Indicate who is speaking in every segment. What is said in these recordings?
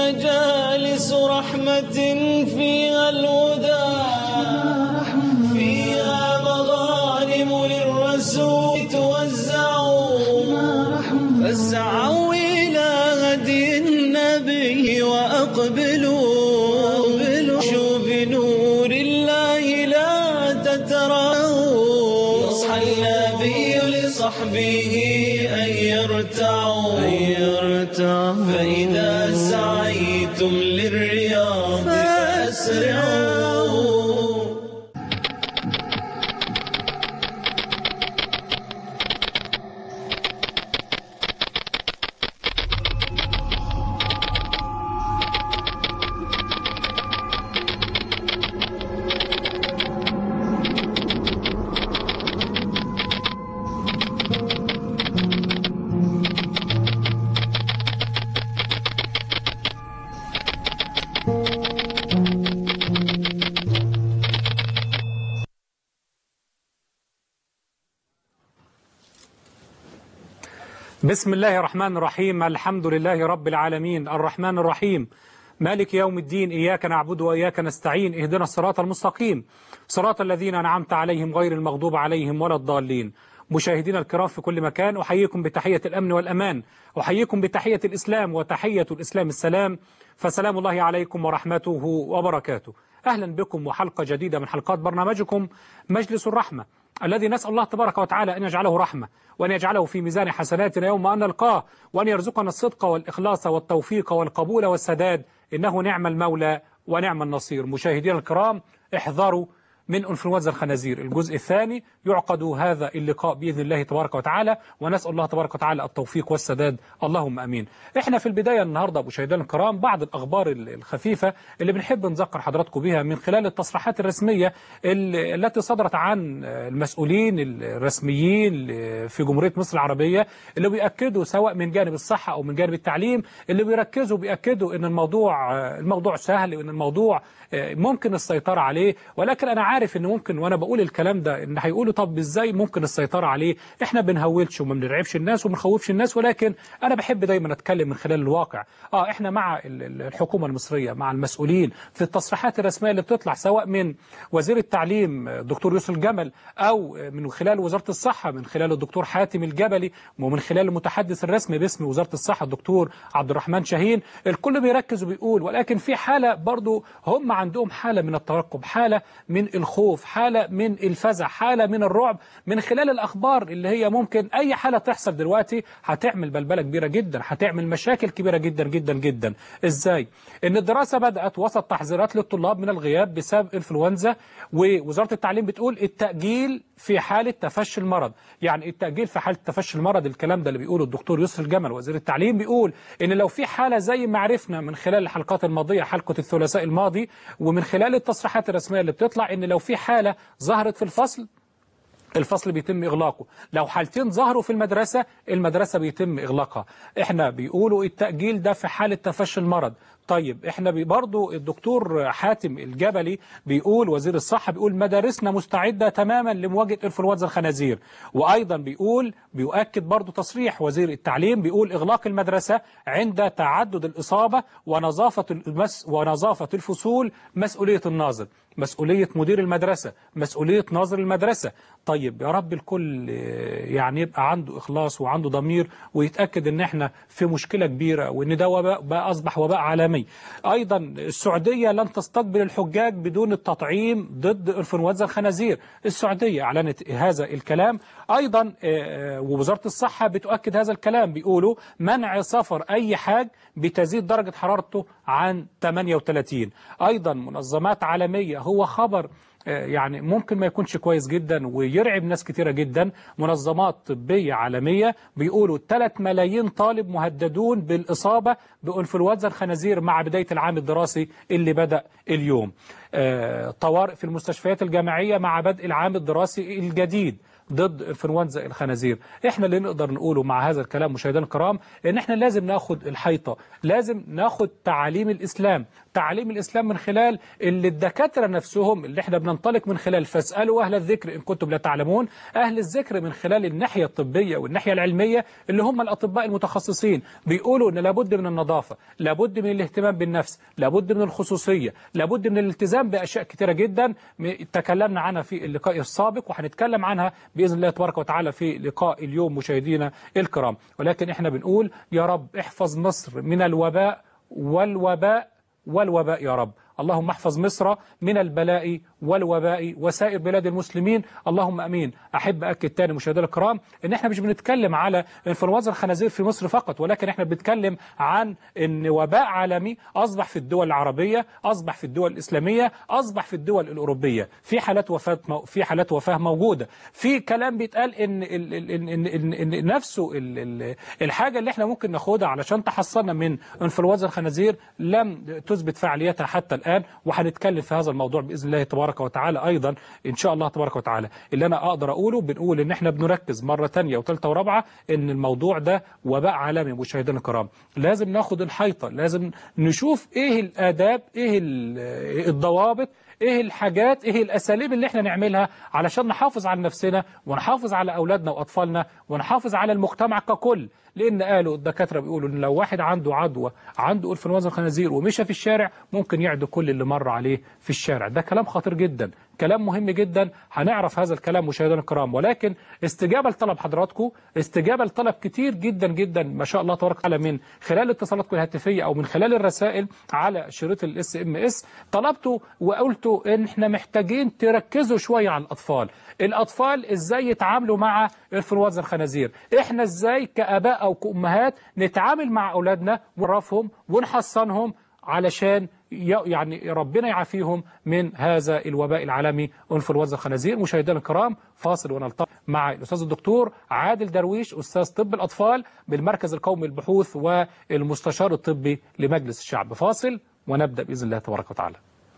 Speaker 1: مجالس رحمة فيها الهدى فيها مغانم للرسول توزعوا فاسعوا إلى هدي النبي وأقبلوا شو بنور الله لا تتراءوا نصح النبي لصحبه أن يرتعوا أن يرتعوا فإذا سعيتم للرياض فأسرعوا
Speaker 2: بسم الله الرحمن الرحيم الحمد لله رب العالمين الرحمن الرحيم مالك يوم الدين إياك نعبد وإياك نستعين اهدنا الصراط المستقيم صراط الذين أنعمت عليهم غير المغضوب عليهم ولا الضالين مشاهدينا الكرام في كل مكان أحييكم بتحية الأمن والأمان أحييكم بتحية الإسلام وتحية الإسلام السلام فسلام الله عليكم ورحمته وبركاته أهلا بكم وحلقة جديدة من حلقات برنامجكم مجلس الرحمة الذي نسأل الله تبارك وتعالى أن يجعله رحمة وأن يجعله في ميزان حسناتنا يوم أن نلقاه وأن يرزقنا الصدق والإخلاص والتوفيق والقبول والسداد إنه نعم المولى ونعم النصير مشاهدينا الكرام احذروا من انفلونزا الخنازير الجزء الثاني يعقد هذا اللقاء بإذن الله تبارك وتعالى ونسأل الله تبارك وتعالى التوفيق والسداد اللهم أمين احنا في البداية النهاردة مشاهدينا الكرام بعض الأخبار الخفيفة اللي بنحب نذكر حضراتكم بها من خلال التصريحات الرسمية التي صدرت عن المسؤولين الرسميين في جمهورية مصر العربية اللي بيأكدوا سواء من جانب الصحة أو من جانب التعليم اللي بيركزوا بيأكدوا ان الموضوع الموضوع سهل وان الموضوع ممكن السيطرة عليه ولكن أنا عارف ان ممكن وانا بقول الكلام ده ان هيقولوا طب ازاي ممكن السيطرة عليه احنا بنهولش وما بنرعبش الناس وما بنخوفش الناس ولكن انا بحب دايما اتكلم من خلال الواقع اه احنا مع الحكومة المصرية مع المسؤولين في التصريحات الرسمية اللي بتطلع سواء من وزير التعليم الدكتور يوسف الجمل او من خلال وزارة الصحة من خلال الدكتور حاتم الجبلي ومن خلال المتحدث الرسمي باسم وزارة الصحة الدكتور عبد الرحمن شاهين الكل بيركز وبيقول ولكن في حالة برضو هم عندهم حالة من الترقب حالة من الخوف حالة من الفزع حالة من الرعب من خلال الأخبار اللي هي ممكن أي حالة تحصل دلوقتي هتعمل بلبلة كبيرة جدا هتعمل مشاكل كبيرة جدا جدا جدا إزاي؟ إن الدراسة بدأت وسط تحذيرات للطلاب من الغياب بسبب إنفلونزا ووزارة التعليم بتقول التأجيل في حالة تفشي المرض يعني التأجيل في حالة تفشي المرض الكلام ده اللي بيقوله الدكتور يسر الجمل وزير التعليم بيقول إن لو في حالة زي ما عرفنا من خلال الحلقات الماضية حلقة الثلاثاء الماضي ومن خلال التصريحات الرسمية اللي بتطلع إن لو في حالة ظهرت في الفصل الفصل بيتم إغلاقه لو حالتين ظهروا في المدرسة المدرسة بيتم إغلاقها احنا بيقولوا التأجيل ده في حالة تفشي المرض طيب احنا برضو الدكتور حاتم الجبلي بيقول وزير الصحة بيقول مدارسنا مستعدة تماما لمواجهة انفلونزا الخنازير وايضا بيقول بيؤكد برضو تصريح وزير التعليم بيقول اغلاق المدرسة عند تعدد الاصابة ونظافة المس ونظافة الفصول مسؤولية الناظر مسؤولية مدير المدرسة مسؤولية ناظر المدرسة طيب يا رب الكل يعني يبقى عنده إخلاص وعنده ضمير ويتأكد ان احنا في مشكلة كبيرة وان ده وباء بقى أصبح وباء عالمي أيضا السعودية لن تستقبل الحجاج بدون التطعيم ضد انفلونزا الخنازير السعودية أعلنت هذا الكلام أيضا ووزارة الصحة بتؤكد هذا الكلام بيقولوا منع سفر أي حاج بتزيد درجة حرارته عن 38 أيضا منظمات عالمية هو خبر يعني ممكن ما يكونش كويس جدا ويرعب ناس كتيرة جدا منظمات طبية عالمية بيقولوا 3 ملايين طالب مهددون بالإصابة بإنفلونزا الخنازير مع بداية العام الدراسي اللي بدأ اليوم طوارئ في المستشفيات الجامعية مع بدء العام الدراسي الجديد ضد انفلونزا الخنازير احنا اللي نقدر نقوله مع هذا الكلام مشاهدينا الكرام ان احنا لازم ناخد الحيطة لازم ناخد تعاليم الاسلام تعليم الإسلام من خلال اللي الدكاترة نفسهم اللي احنا بننطلق من خلال فاسألوا أهل الذكر إن كنتم لا تعلمون أهل الذكر من خلال الناحية الطبية والناحية العلمية اللي هم الأطباء المتخصصين بيقولوا أن لابد من النظافة لابد من الاهتمام بالنفس لابد من الخصوصية لابد من الالتزام بأشياء كثيرة جدا تكلمنا عنها في اللقاء السابق وهنتكلم عنها بإذن الله تبارك وتعالى في لقاء اليوم مشاهدينا الكرام ولكن احنا بنقول يا رب احفظ مصر من الوباء والوباء والوباء يا رب اللهم احفظ مصر من البلاء والوباء وسائر بلاد المسلمين اللهم امين احب اكد تاني مشاهدينا الكرام ان احنا مش بنتكلم على انفلونزا الخنازير في مصر فقط ولكن احنا بنتكلم عن ان وباء عالمي اصبح في الدول العربيه اصبح في الدول الاسلاميه اصبح في الدول الاوروبيه في حالات وفاه مو في حالات وفاه موجوده في كلام بيتقال ان ال ال ان ان ان, إن نفسه ال ال الحاجه اللي احنا ممكن ناخدها علشان تحصلنا من انفلونزا الخنازير لم تثبت فعاليتها حتى الان وهنتكلم في هذا الموضوع باذن الله تبارك وتعالى ايضا ان شاء الله تبارك وتعالى اللي انا اقدر اقوله بنقول ان احنا بنركز مره ثانيه وثالثه ورابعه ان الموضوع ده وباء عالمي مشاهدينا الكرام لازم ناخد الحيطه لازم نشوف ايه الاداب ايه الضوابط ايه الحاجات ايه الاساليب اللي احنا نعملها علشان نحافظ على نفسنا ونحافظ على اولادنا واطفالنا ونحافظ على المجتمع ككل لان قالوا الدكاتره بيقولوا ان لو واحد عنده عدوى عنده انفلونزا الخنازير ومشى في الشارع ممكن يعدي كل اللي مر عليه في الشارع ده كلام خطير جدا كلام مهم جدا هنعرف هذا الكلام مشاهدينا الكرام ولكن استجابه لطلب حضراتكم استجابه لطلب كتير جدا جدا ما شاء الله تبارك وتعالى من خلال اتصالاتكم الهاتفيه او من خلال الرسائل على شريط الاس ام اس طلبتوا وقلتوا ان احنا محتاجين تركزوا شويه على الاطفال الاطفال ازاي يتعاملوا مع انفلونزا الخنازير احنا ازاي كاباء او كامهات نتعامل مع اولادنا ونعرفهم ونحصنهم علشان يعني ربنا يعافيهم من هذا الوباء العالمي انفلونزا الخنازير مشاهدينا الكرام فاصل ونلتقي مع الاستاذ الدكتور عادل درويش استاذ طب الاطفال بالمركز القومي للبحوث والمستشار الطبي لمجلس الشعب فاصل ونبدا باذن الله تبارك وتعالى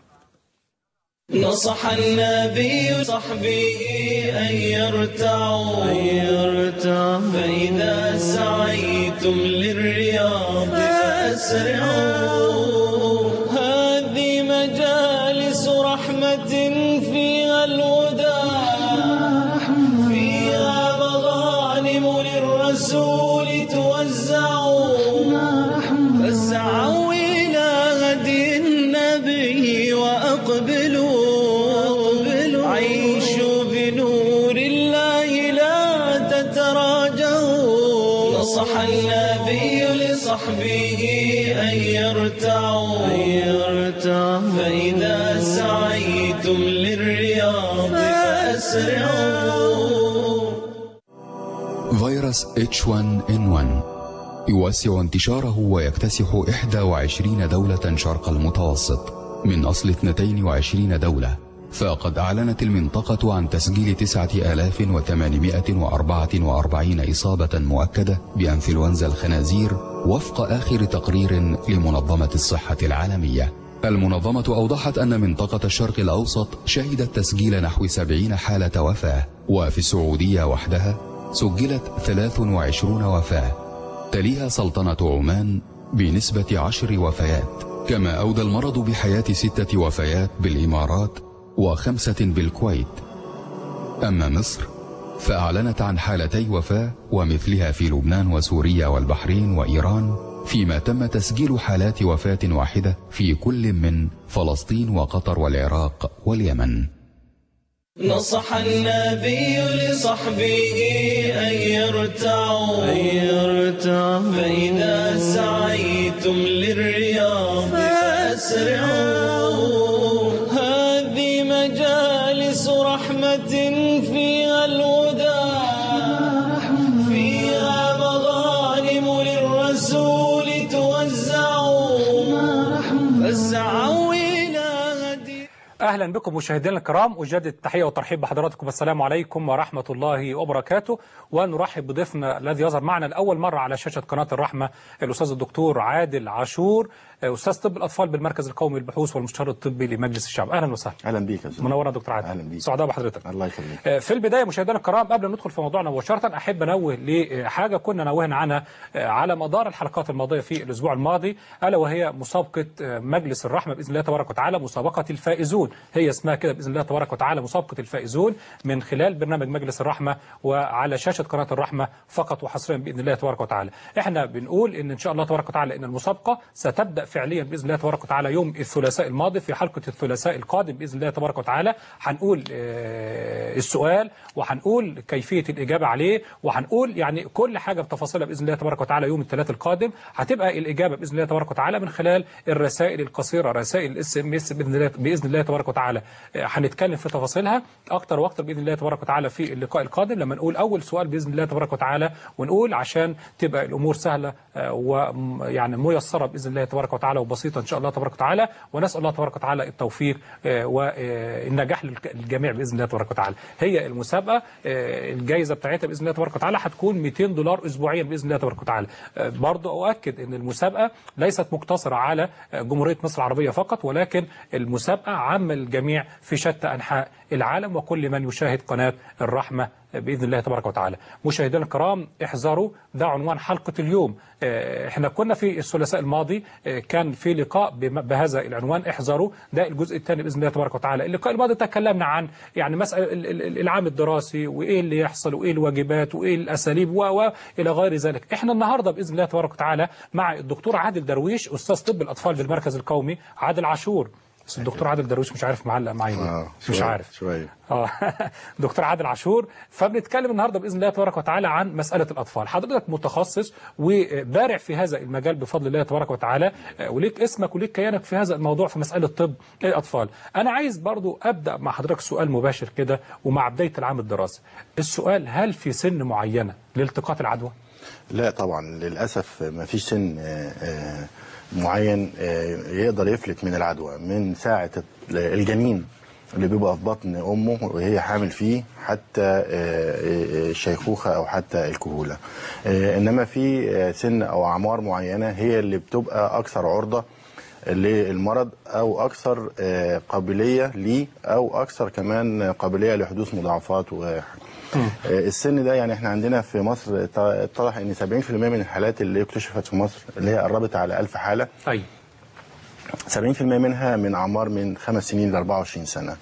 Speaker 1: نصح النبي صحبه أن يرتعوا أن يرتعوا فإذا سعيتم للرياض فأسرعوا هذه مجالس رحمة فيها الهدى فيها مغانم للرسول توزعوا فاسعوا إلى هدي النبي وأقبلوا عيشوا بنور الله لا تتراجعوا نصح النبي لصحبه أن يرتعوا فإذا سعيتم للرياض فأسرعوا
Speaker 3: فيروس H1N1 يوسع انتشاره ويكتسح 21 دولة شرق المتوسط من أصل 22 دولة فقد أعلنت المنطقة عن تسجيل 9844 إصابة مؤكدة بأنفلونزا الخنازير وفق آخر تقرير لمنظمة الصحة العالمية المنظمة أوضحت أن منطقة الشرق الأوسط شهدت تسجيل نحو 70 حالة وفاة وفي السعودية وحدها سجلت 23 وفاة تليها سلطنة عمان بنسبة عشر وفيات كما أودى المرض بحياة ستة وفيات بالإمارات وخمسة بالكويت أما مصر فأعلنت عن حالتي وفاة ومثلها في لبنان وسوريا والبحرين وإيران فيما تم تسجيل حالات وفاة واحدة في كل من فلسطين وقطر والعراق واليمن
Speaker 1: نصح النبي لصحبه أن يرتعوا أن يرتعوا فإذا سعيتم للرياض فأسرعوا هذه مجالس رحمة فيها الهدى فيها مغانم للرسول توزعوا فاسعوا إلى هدي
Speaker 2: اهلا بكم مشاهدينا الكرام اجدد التحيه والترحيب بحضراتكم السلام عليكم ورحمه الله وبركاته ونرحب بضيفنا الذي يظهر معنا لاول مره على شاشه قناه الرحمه الاستاذ الدكتور عادل عاشور آه، استاذ طب الاطفال بالمركز القومي للبحوث والمستشار الطبي لمجلس الشعب اهلا وسهلا
Speaker 4: اهلا بيك يا استاذ
Speaker 2: منورنا دكتور عادل
Speaker 4: أهلا بيك.
Speaker 2: سعداء بحضرتك
Speaker 4: الله يخليك
Speaker 2: آه، في البدايه مشاهدينا الكرام قبل ما ندخل في موضوعنا مباشره احب انوه لحاجه كنا نوهنا عنها آه، على مدار الحلقات الماضيه في الاسبوع الماضي الا وهي مسابقه آه، مجلس الرحمه باذن الله تبارك وتعالى مسابقه الفائزون هي اسمها كده باذن الله تبارك وتعالى مسابقه الفائزون من خلال برنامج مجلس الرحمه وعلى شاشه قناه الرحمه فقط وحصريا باذن الله تبارك وتعالى احنا بنقول ان ان شاء الله تبارك وتعالى ان المسابقه ستبدا فعليا باذن الله تبارك وتعالى يوم الثلاثاء الماضي في حلقه الثلاثاء القادم باذن الله تبارك وتعالى هنقول آه، السؤال وهنقول كيفيه الاجابه عليه وهنقول يعني كل حاجه بتفاصيلها باذن الله تبارك وتعالى يوم الثلاث القادم هتبقى الاجابه باذن الله تبارك وتعالى من خلال الرسائل القصيره رسائل الاس ام اس باذن الله باذن الله تبارك وتعالى آه، هنتكلم في تفاصيلها اكتر واكتر باذن الله تبارك وتعالى في اللقاء القادم لما نقول اول سؤال باذن الله تبارك وتعالى ونقول عشان تبقى الامور سهله آه، ويعني ميسره باذن الله تبارك وتعالى وبسيطه ان شاء الله تبارك وتعالى ونسال الله تبارك وتعالى التوفيق آه، والنجاح للك- للجميع باذن الله تبارك وتعالى هي المسابقه آه، الجائزه بتاعتها باذن الله تبارك وتعالى هتكون 200 دولار اسبوعيا باذن الله تبارك وتعالى آه، برضو اؤكد ان المسابقه ليست مقتصره على آه، جمهوريه مصر العربيه فقط ولكن المسابقه عامه للجميع في شتى انحاء العالم وكل من يشاهد قناه الرحمه باذن الله تبارك وتعالى. مشاهدينا الكرام احذروا ده عنوان حلقه اليوم. آه، احنا كنا في الثلاثاء الماضي آه، كان في لقاء بم- بهذا العنوان احذروا ده الجزء الثاني باذن الله تبارك وتعالى. اللقاء الماضي تكلمنا عن يعني مساله ال- ال- ال- العام الدراسي وايه اللي يحصل وايه الواجبات وايه الاساليب و و الى غير ذلك. احنا النهارده باذن الله تبارك وتعالى مع الدكتور عادل درويش استاذ طب الاطفال بالمركز القومي عادل عاشور. بس الدكتور عادل درويش مش عارف معلق معايا ليه.
Speaker 4: آه،
Speaker 2: مش
Speaker 4: شوية-
Speaker 2: عارف
Speaker 4: شوية.
Speaker 2: اه دكتور عادل عاشور فبنتكلم النهارده باذن الله تبارك وتعالى عن مساله الاطفال حضرتك متخصص وبارع في هذا المجال بفضل الله تبارك وتعالى آه، وليك اسمك وليك كيانك في هذا الموضوع في مساله طب الاطفال انا عايز برضو ابدا مع حضرتك سؤال مباشر كده ومع بدايه العام الدراسي السؤال هل في سن معينه لالتقاط العدوى
Speaker 4: لا طبعا للاسف ما فيش سن آه، آه، معين آه، يقدر يفلت من العدوى من ساعه الجنين اللي بيبقى في بطن امه وهي حامل فيه حتى آه، آه، الشيخوخه او حتى الكهوله آه، انما في آه، سن او اعمار معينه هي اللي بتبقى اكثر عرضه للمرض او اكثر آه، قابليه ليه او اكثر كمان قابليه لحدوث مضاعفات و آه، السن ده يعني احنا عندنا في مصر ط- اتضح ان 70% من الحالات اللي اكتشفت في مصر اللي هي قربت على 1000 حاله
Speaker 2: ايوه
Speaker 4: 70% منها من اعمار من خمس سنين ل 24 سنه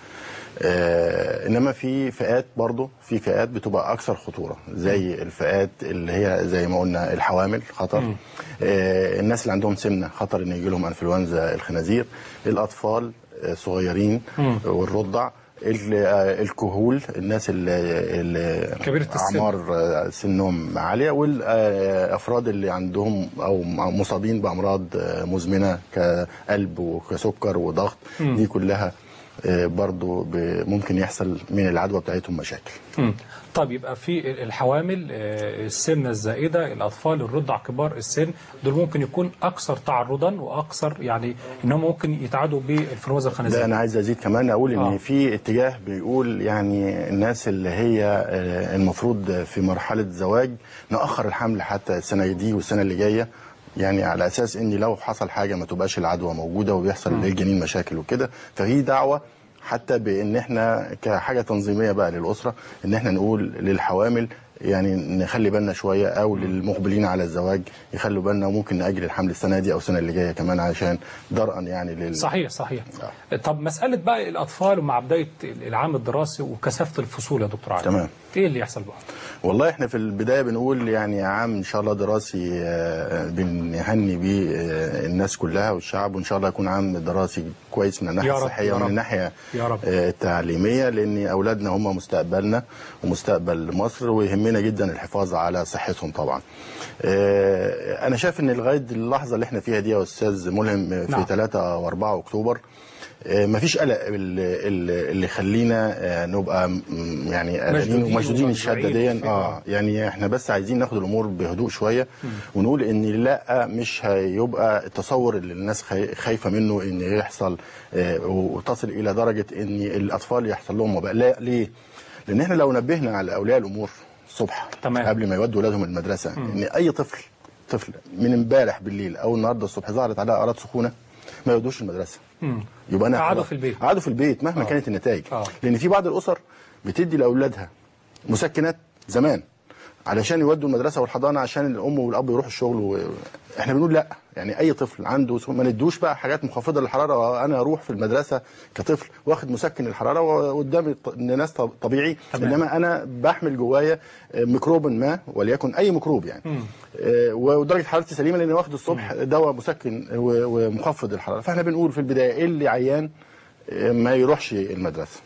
Speaker 4: آه انما في فئات برضه في فئات بتبقى اكثر خطوره زي الفئات اللي هي زي ما قلنا الحوامل خطر آه الناس اللي عندهم سمنه خطر ان يجي لهم انفلونزا الخنازير الاطفال آه، صغيرين والرضع ال- آه، الكهول الناس اللي, اللي
Speaker 2: كبيرة السن.
Speaker 4: اعمار آه، سنهم عاليه والافراد اللي عندهم او مصابين بامراض آه، مزمنه كقلب وكسكر وضغط دي كلها آه، برضو ب- ممكن يحصل من العدوى بتاعتهم مشاكل
Speaker 2: مم. طب يبقى في الحوامل آه، السمنه الزائده الاطفال الرضع كبار السن دول ممكن يكون اكثر تعرضا واكثر يعني انهم ممكن يتعادوا بالانفلونزا
Speaker 4: ده
Speaker 2: الخنازير
Speaker 4: انا عايز ازيد كمان اقول ان
Speaker 2: آه.
Speaker 4: في اتجاه بيقول يعني الناس اللي هي آه، المفروض في مرحله زواج ناخر الحمل حتى السنه دي والسنه اللي جايه يعني على اساس ان لو حصل حاجه ما تبقاش العدوى موجوده وبيحصل للجنين مشاكل وكده ففي دعوه حتى بان احنا كحاجه تنظيميه بقى للاسره ان احنا نقول للحوامل يعني نخلي بالنا شويه او للمقبلين على الزواج يخلوا بالنا وممكن ناجل الحمل السنه دي او السنه اللي جايه كمان عشان درءا يعني لل
Speaker 2: صحيح صحيح طب مساله بقى الاطفال ومع بدايه العام الدراسي وكثافه الفصول يا دكتور علي
Speaker 4: تمام.
Speaker 2: ايه اللي يحصل بقى
Speaker 4: والله احنا في البدايه بنقول يعني عام ان شاء الله دراسي آه، بنهني بيه آه، الناس كلها والشعب وان شاء الله يكون عام دراسي كويس من الناحيه
Speaker 2: يا رب،
Speaker 4: الصحيه
Speaker 2: يا
Speaker 4: ومن
Speaker 2: رب.
Speaker 4: الناحيه
Speaker 2: يا رب.
Speaker 4: آه، التعليميه لان اولادنا هم مستقبلنا ومستقبل مصر ويهمنا جدا الحفاظ على صحتهم طبعا. آه، انا شايف ان لغايه اللحظه اللي احنا فيها دي يا استاذ ملهم في
Speaker 2: نعم.
Speaker 4: 3 و4 اكتوبر آه، مفيش قلق اللي, اللي اللي يخلينا آه، نبقى م- يعني قلقانين
Speaker 2: مشدودين
Speaker 4: ومشدودين الشده
Speaker 2: ومفزوعين
Speaker 4: دي اه يعني احنا بس عايزين ناخد الامور بهدوء شويه ونقول ان لا مش هيبقى التصور اللي الناس خاي- خايفه منه ان يحصل آه، وتصل الى درجه ان الاطفال يحصل لهم وباء لا ليه؟ لان احنا لو نبهنا على اولياء الامور الصبح
Speaker 2: تمام.
Speaker 4: قبل ما يودوا اولادهم المدرسه ان اي طفل طفل من امبارح بالليل او النهارده الصبح ظهرت عليها اعراض سخونه ما يودوش المدرسه يبقى انا
Speaker 2: قعدوا
Speaker 4: خلاص-
Speaker 2: في البيت.
Speaker 4: قعدوا في البيت مهما كانت النتائج
Speaker 2: آه.
Speaker 4: لان في بعض الاسر بتدي لاولادها مسكنات زمان علشان يودوا المدرسه والحضانه عشان الام والاب يروحوا الشغل و... احنا بنقول لا يعني اي طفل عنده سخ- ما ندوش بقى حاجات مخفضه للحراره وانا اروح في المدرسه كطفل واخد مسكن الحراره وقدام الط- الناس طب- طبيعي
Speaker 2: تمام.
Speaker 4: انما انا بحمل جوايا آه، ميكروب ما وليكن اي ميكروب يعني آه، ودرجه حرارتي سليمه لان واخد الصبح دواء مسكن و- ومخفض الحراره فاحنا بنقول في البدايه إيه اللي عيان آه، ما يروحش المدرسه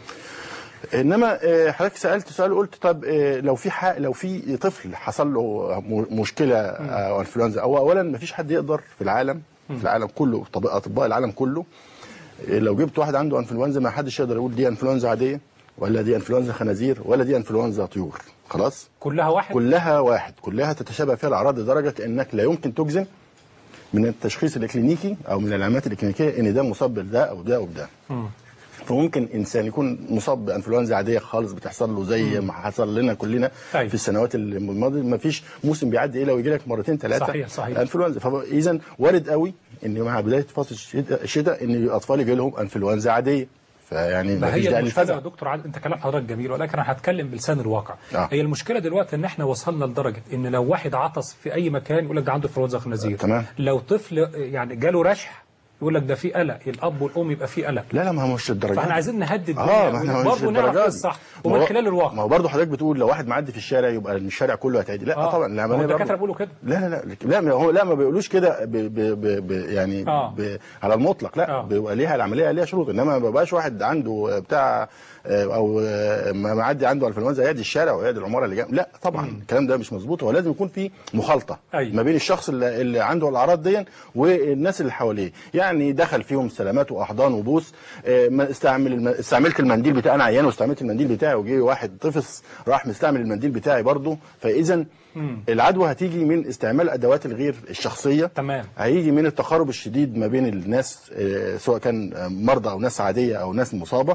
Speaker 4: انما آه، حضرتك سالت سؤال قلت طب آه، لو في حق لو في طفل حصل له م- مشكله آه، او انفلونزا او اولا ما فيش حد يقدر في العالم في العالم كله طب- اطباء العالم كله آه، لو جبت واحد عنده انفلونزا ما حدش يقدر يقول دي انفلونزا عاديه ولا دي انفلونزا خنازير ولا دي انفلونزا طيور خلاص
Speaker 2: كلها واحد
Speaker 4: كلها واحد كلها تتشابه فيها الاعراض لدرجه انك لا يمكن تجزم من التشخيص الاكلينيكي او من العلامات الاكلينيكيه ان ده مصاب بده او ده او ده فممكن انسان يكون مصاب بانفلونزا عاديه خالص بتحصل له زي ما حصل لنا كلنا
Speaker 2: أيوة.
Speaker 4: في السنوات الماضيه ما فيش موسم بيعدي الا ويجي لك مرتين ثلاثه
Speaker 2: صحيح، صحيح.
Speaker 4: انفلونزا فاذا وارد قوي ان مع بدايه فصل الشتاء, الشتاء ان الاطفال يجي لهم انفلونزا عاديه فيعني
Speaker 2: ما
Speaker 4: ما فيش
Speaker 2: هي
Speaker 4: داعي
Speaker 2: المشكله
Speaker 4: للفزع
Speaker 2: يا دكتور عادل انت كلام حضرتك جميل ولكن انا هتكلم بلسان الواقع
Speaker 4: آه.
Speaker 2: هي المشكله دلوقتي ان احنا وصلنا لدرجه ان لو واحد عطس في اي مكان يقول لك ده عنده انفلونزا خنازير
Speaker 4: تمام.
Speaker 2: لو طفل يعني جاله رشح يقول لك ده في قلق الاب والام يبقى في قلق
Speaker 4: لا لا ما هو مش الدرجه
Speaker 2: فاحنا عايزين نهدد
Speaker 4: اه ما احنا مش
Speaker 2: برضه نعرف
Speaker 4: الدرجه
Speaker 2: ايه
Speaker 4: دي.
Speaker 2: الصح
Speaker 4: ما
Speaker 2: ومن
Speaker 4: هو-
Speaker 2: خلال الواقع
Speaker 4: ما هو برضه حضرتك بتقول لو واحد معدي في الشارع يبقى الشارع كله هتعدي لا
Speaker 2: آه.
Speaker 4: طبعا
Speaker 2: ما هو
Speaker 4: العمليه
Speaker 2: الدكاتره
Speaker 4: برضه-
Speaker 2: بيقولوا كده
Speaker 4: لا لا لا لا ما هو لا ما بيقولوش كده ب ب ب ب يعني
Speaker 2: آه.
Speaker 4: ب على المطلق لا
Speaker 2: آه.
Speaker 4: بيبقى ليها العمليه ليها شروط انما ما بيبقاش واحد عنده بتاع آه، او آه، ما معدي عنده انفلونزا يعدي الشارع ويعدي العماره اللي جنب لا طبعا الكلام ده مش مظبوط هو لازم يكون في مخالطه
Speaker 2: أيوة.
Speaker 4: ما بين الشخص اللي, اللي عنده الاعراض دي والناس اللي حواليه يعني دخل فيهم سلامات واحضان وبوس آه، ما استعمل الم... استعملت المنديل بتاعي انا عيان واستعملت المنديل بتاعي وجي واحد طفس راح مستعمل المنديل بتاعي برضه فاذا العدوى هتيجي من استعمال ادوات الغير الشخصيه
Speaker 2: تمام.
Speaker 4: هيجي من التقارب الشديد ما بين الناس آه، سواء كان آه، مرضى او ناس عاديه او ناس مصابه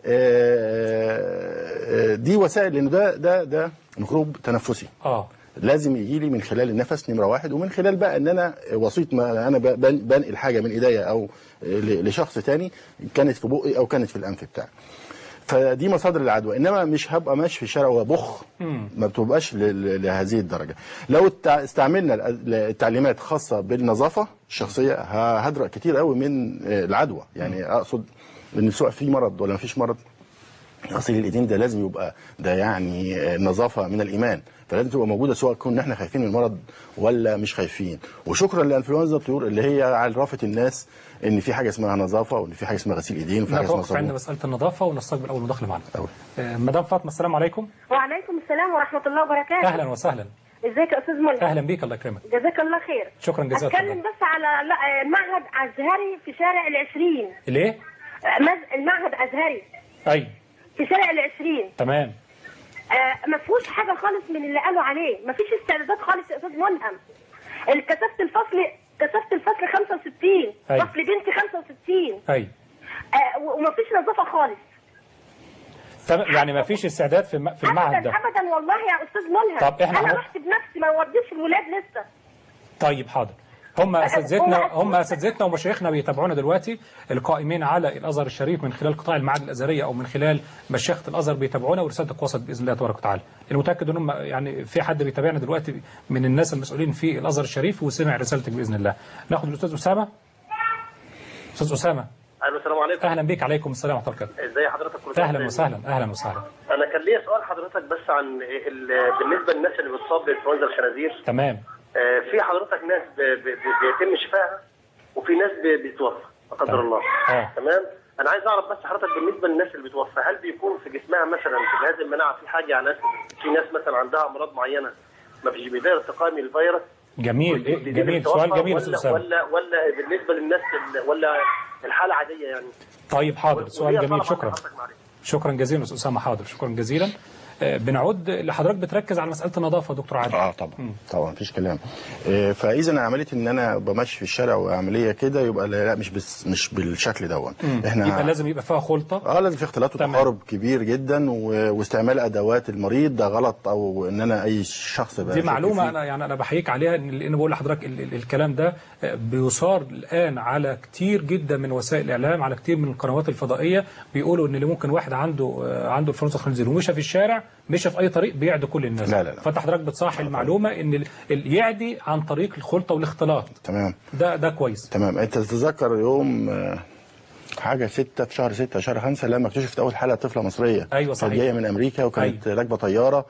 Speaker 4: آه، آه، دي وسائل لان ده ده ده ميكروب تنفسي
Speaker 2: اه
Speaker 4: لازم يجي لي من خلال النفس نمره واحد ومن خلال بقى ان انا وسيط ما انا ب- بن- بنقل حاجه من ايديا او ل- لشخص تاني كانت في بقي او كانت في الانف بتاعي. فدي مصادر العدوى انما مش هبقى ماشي في الشارع وبخ ما بتبقاش ل- ل- لهذه الدرجه لو التع- استعملنا الأ- التعليمات خاصه بالنظافه الشخصيه ه- هدرأ كتير قوي من آه، العدوى يعني اقصد ان سواء في مرض ولا ما فيش مرض غسيل الايدين ده لازم يبقى ده يعني آه، نظافه من الايمان فلازم تبقى موجوده سواء كنا احنا خايفين من المرض ولا مش خايفين وشكرا لانفلونزا الطيور اللي هي عرفت الناس ان في حاجه اسمها نظافه وان في حاجه اسمها غسيل ايدين وفي حاجه اسمها
Speaker 2: نتوقف عند
Speaker 4: صابون
Speaker 2: مساله النظافه ونستقبل اول مداخله معنا
Speaker 4: أوي.
Speaker 2: آه، مدام فاطمه السلام عليكم
Speaker 5: وعليكم السلام ورحمة الله وبركاته
Speaker 2: اهلا وسهلا
Speaker 5: ازيك يا أستاذ ملهم
Speaker 2: اهلا بيك الله يكرمك
Speaker 5: جزاك الله خير
Speaker 2: شكرا جزاك
Speaker 5: أتكلم
Speaker 2: الله.
Speaker 5: بس على لا، آه، معهد أزهري في شارع العشرين
Speaker 2: ليه
Speaker 5: آه، مز- المعهد أزهري
Speaker 2: اي
Speaker 5: في شارع العشرين
Speaker 2: تمام
Speaker 5: آه، ما فيهوش حاجة خالص من اللي قالوا عليه ما فيش استعدادات خالص يا أستاذ ملهم اللي كتبت الفصل كتبت الفصل 65
Speaker 2: أي.
Speaker 5: فصل بنتي 65
Speaker 2: اي
Speaker 5: آه، و- وما فيش نظافة خالص
Speaker 2: تمام يعني ما فيش استعداد في الم- في المعهد
Speaker 5: أبدا
Speaker 2: ده
Speaker 5: أبدا والله يا أستاذ ملهم
Speaker 2: طب إحنا
Speaker 5: أنا
Speaker 2: هن-
Speaker 5: رحت بنفسي ما وديتش الولاد لسه
Speaker 2: طيب حاضر هم اساتذتنا
Speaker 5: هم-
Speaker 2: هم اساتذتنا ومشايخنا بيتابعونا دلوقتي القائمين على الازهر الشريف من خلال قطاع المعاهد الازهريه او من خلال مشيخه الازهر بيتابعونا ورسالتك وصلت باذن الله تبارك وتعالى انا متاكد ان هم يعني في حد بيتابعنا دلوقتي من الناس المسؤولين في الازهر الشريف وسمع رسالتك باذن الله ناخد الاستاذ اسامه استاذ اسامه
Speaker 6: الو السلام عليكم
Speaker 2: اهلا بيك عليكم السلام ورحمه الله وبركاته
Speaker 6: ازي حضرتك كل سنة
Speaker 2: اهلا
Speaker 6: وأنت
Speaker 2: وسهلا اهلا وسهلا
Speaker 6: طيب. انا كان ليا سؤال حضرتك بس عن ال- بالنسبه للناس اللي بتصاب بانفلونزا الخنازير
Speaker 2: تمام
Speaker 6: آه، في حضرتك ناس ب- ب- ب- بيتم شفائها وفي ناس ب- بتتوفى لا قدر
Speaker 2: تمام.
Speaker 6: الله
Speaker 2: آه.
Speaker 6: تمام انا عايز اعرف بس حضرتك بالنسبه للناس اللي بتوفى هل بيكون في جسمها مثلا في جهاز المناعه في حاجه على ناس في ناس مثلا عندها امراض معينه ما فيش بيقدر تقاوم الفيروس
Speaker 2: جميل
Speaker 6: دي-
Speaker 2: إيه
Speaker 6: دي
Speaker 2: جميل
Speaker 6: بتتوفى
Speaker 2: سؤال جميل استاذ
Speaker 6: ولا
Speaker 2: اسامه
Speaker 6: ولا ولا بالنسبه للناس ال- ولا الحاله عاديه يعني
Speaker 2: طيب حاضر سؤال
Speaker 6: وليا
Speaker 2: جميل
Speaker 6: طلب عند
Speaker 2: شكرا
Speaker 6: حضرتك معلش.
Speaker 2: شكرا جزيلا استاذ اسامه حاضر شكرا جزيلا آه، بنعود لحضرتك بتركز على مساله النظافه يا دكتور عادل
Speaker 4: اه طبعا طبعا مفيش كلام آه، فاذا عمليه ان انا بمشي في الشارع وعمليه كده يبقى لا لا، مش بس مش بالشكل دون احنا
Speaker 2: يبقى لازم يبقى فيها خلطه
Speaker 4: اه لازم في اختلاط
Speaker 2: تمام.
Speaker 4: وتقارب كبير جدا و... واستعمال ادوات المريض ده غلط او ان انا اي شخص بقى
Speaker 2: دي
Speaker 4: شاك
Speaker 2: معلومه
Speaker 4: فيه.
Speaker 2: انا يعني انا بحييك عليها إن- لان بقول لحضرتك ال- ال- الكلام ده آه، بيثار الان على كتير جدا من وسائل الاعلام على كتير من القنوات الفضائيه بيقولوا ان اللي ممكن واحد عنده آه، عنده انفلونزا الخنزير ومشى في الشارع مشى في اي طريق بيعدي كل الناس
Speaker 4: لا، لا، لا.
Speaker 2: فانت حضرتك بتصحح المعلومه ان ال- ال- يعدي عن طريق الخلطه والاختلاط
Speaker 4: تمام
Speaker 2: ده ده كويس
Speaker 4: تمام انت تتذكر يوم آه، حاجه ستة في شهر ستة شهر خمسة لما اكتشفت اول حاله طفله مصريه
Speaker 2: أيوة صحيح.
Speaker 4: كانت جايه من امريكا وكانت راكبه طياره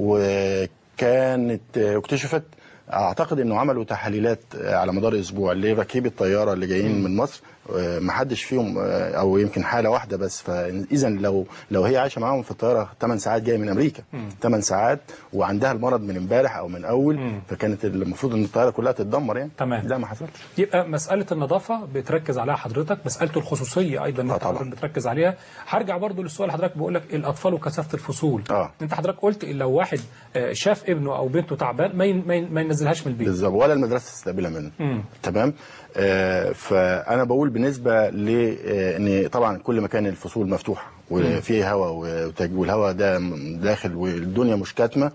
Speaker 4: وكانت آه، اكتشفت اعتقد انه عملوا تحاليلات آه، على مدار اسبوع اللي راكبي الطياره اللي جايين من مصر آه، ما حدش فيهم آه، او يمكن حاله واحده بس فاذا لو لو هي عايشه معاهم في الطياره 8 ساعات جايه من امريكا 8 ساعات وعندها المرض من امبارح او من اول فكانت المفروض ان الطياره كلها تتدمر يعني
Speaker 2: تمام.
Speaker 4: لا ما حصلش
Speaker 2: يبقى مسألة النظافة بتركز عليها حضرتك مسألة الخصوصية أيضا
Speaker 4: آه
Speaker 2: انت
Speaker 4: طبعا.
Speaker 2: حضرتك بتركز عليها هرجع برضو للسؤال حضرتك بقول لك الأطفال وكثافة الفصول
Speaker 4: آه.
Speaker 2: أنت حضرتك قلت إن لو واحد آه، شاف ابنه أو بنته تعبان ما ين- ما ين- ما ينزلهاش من البيت
Speaker 4: بالظبط ولا المدرسه تستقبلها منه تمام آه فانا بقول بالنسبه ل آه، ان طبعا كل ما كان الفصول مفتوحه وفيه هواء وتج- والهواء ده م- داخل والدنيا مش كاتمه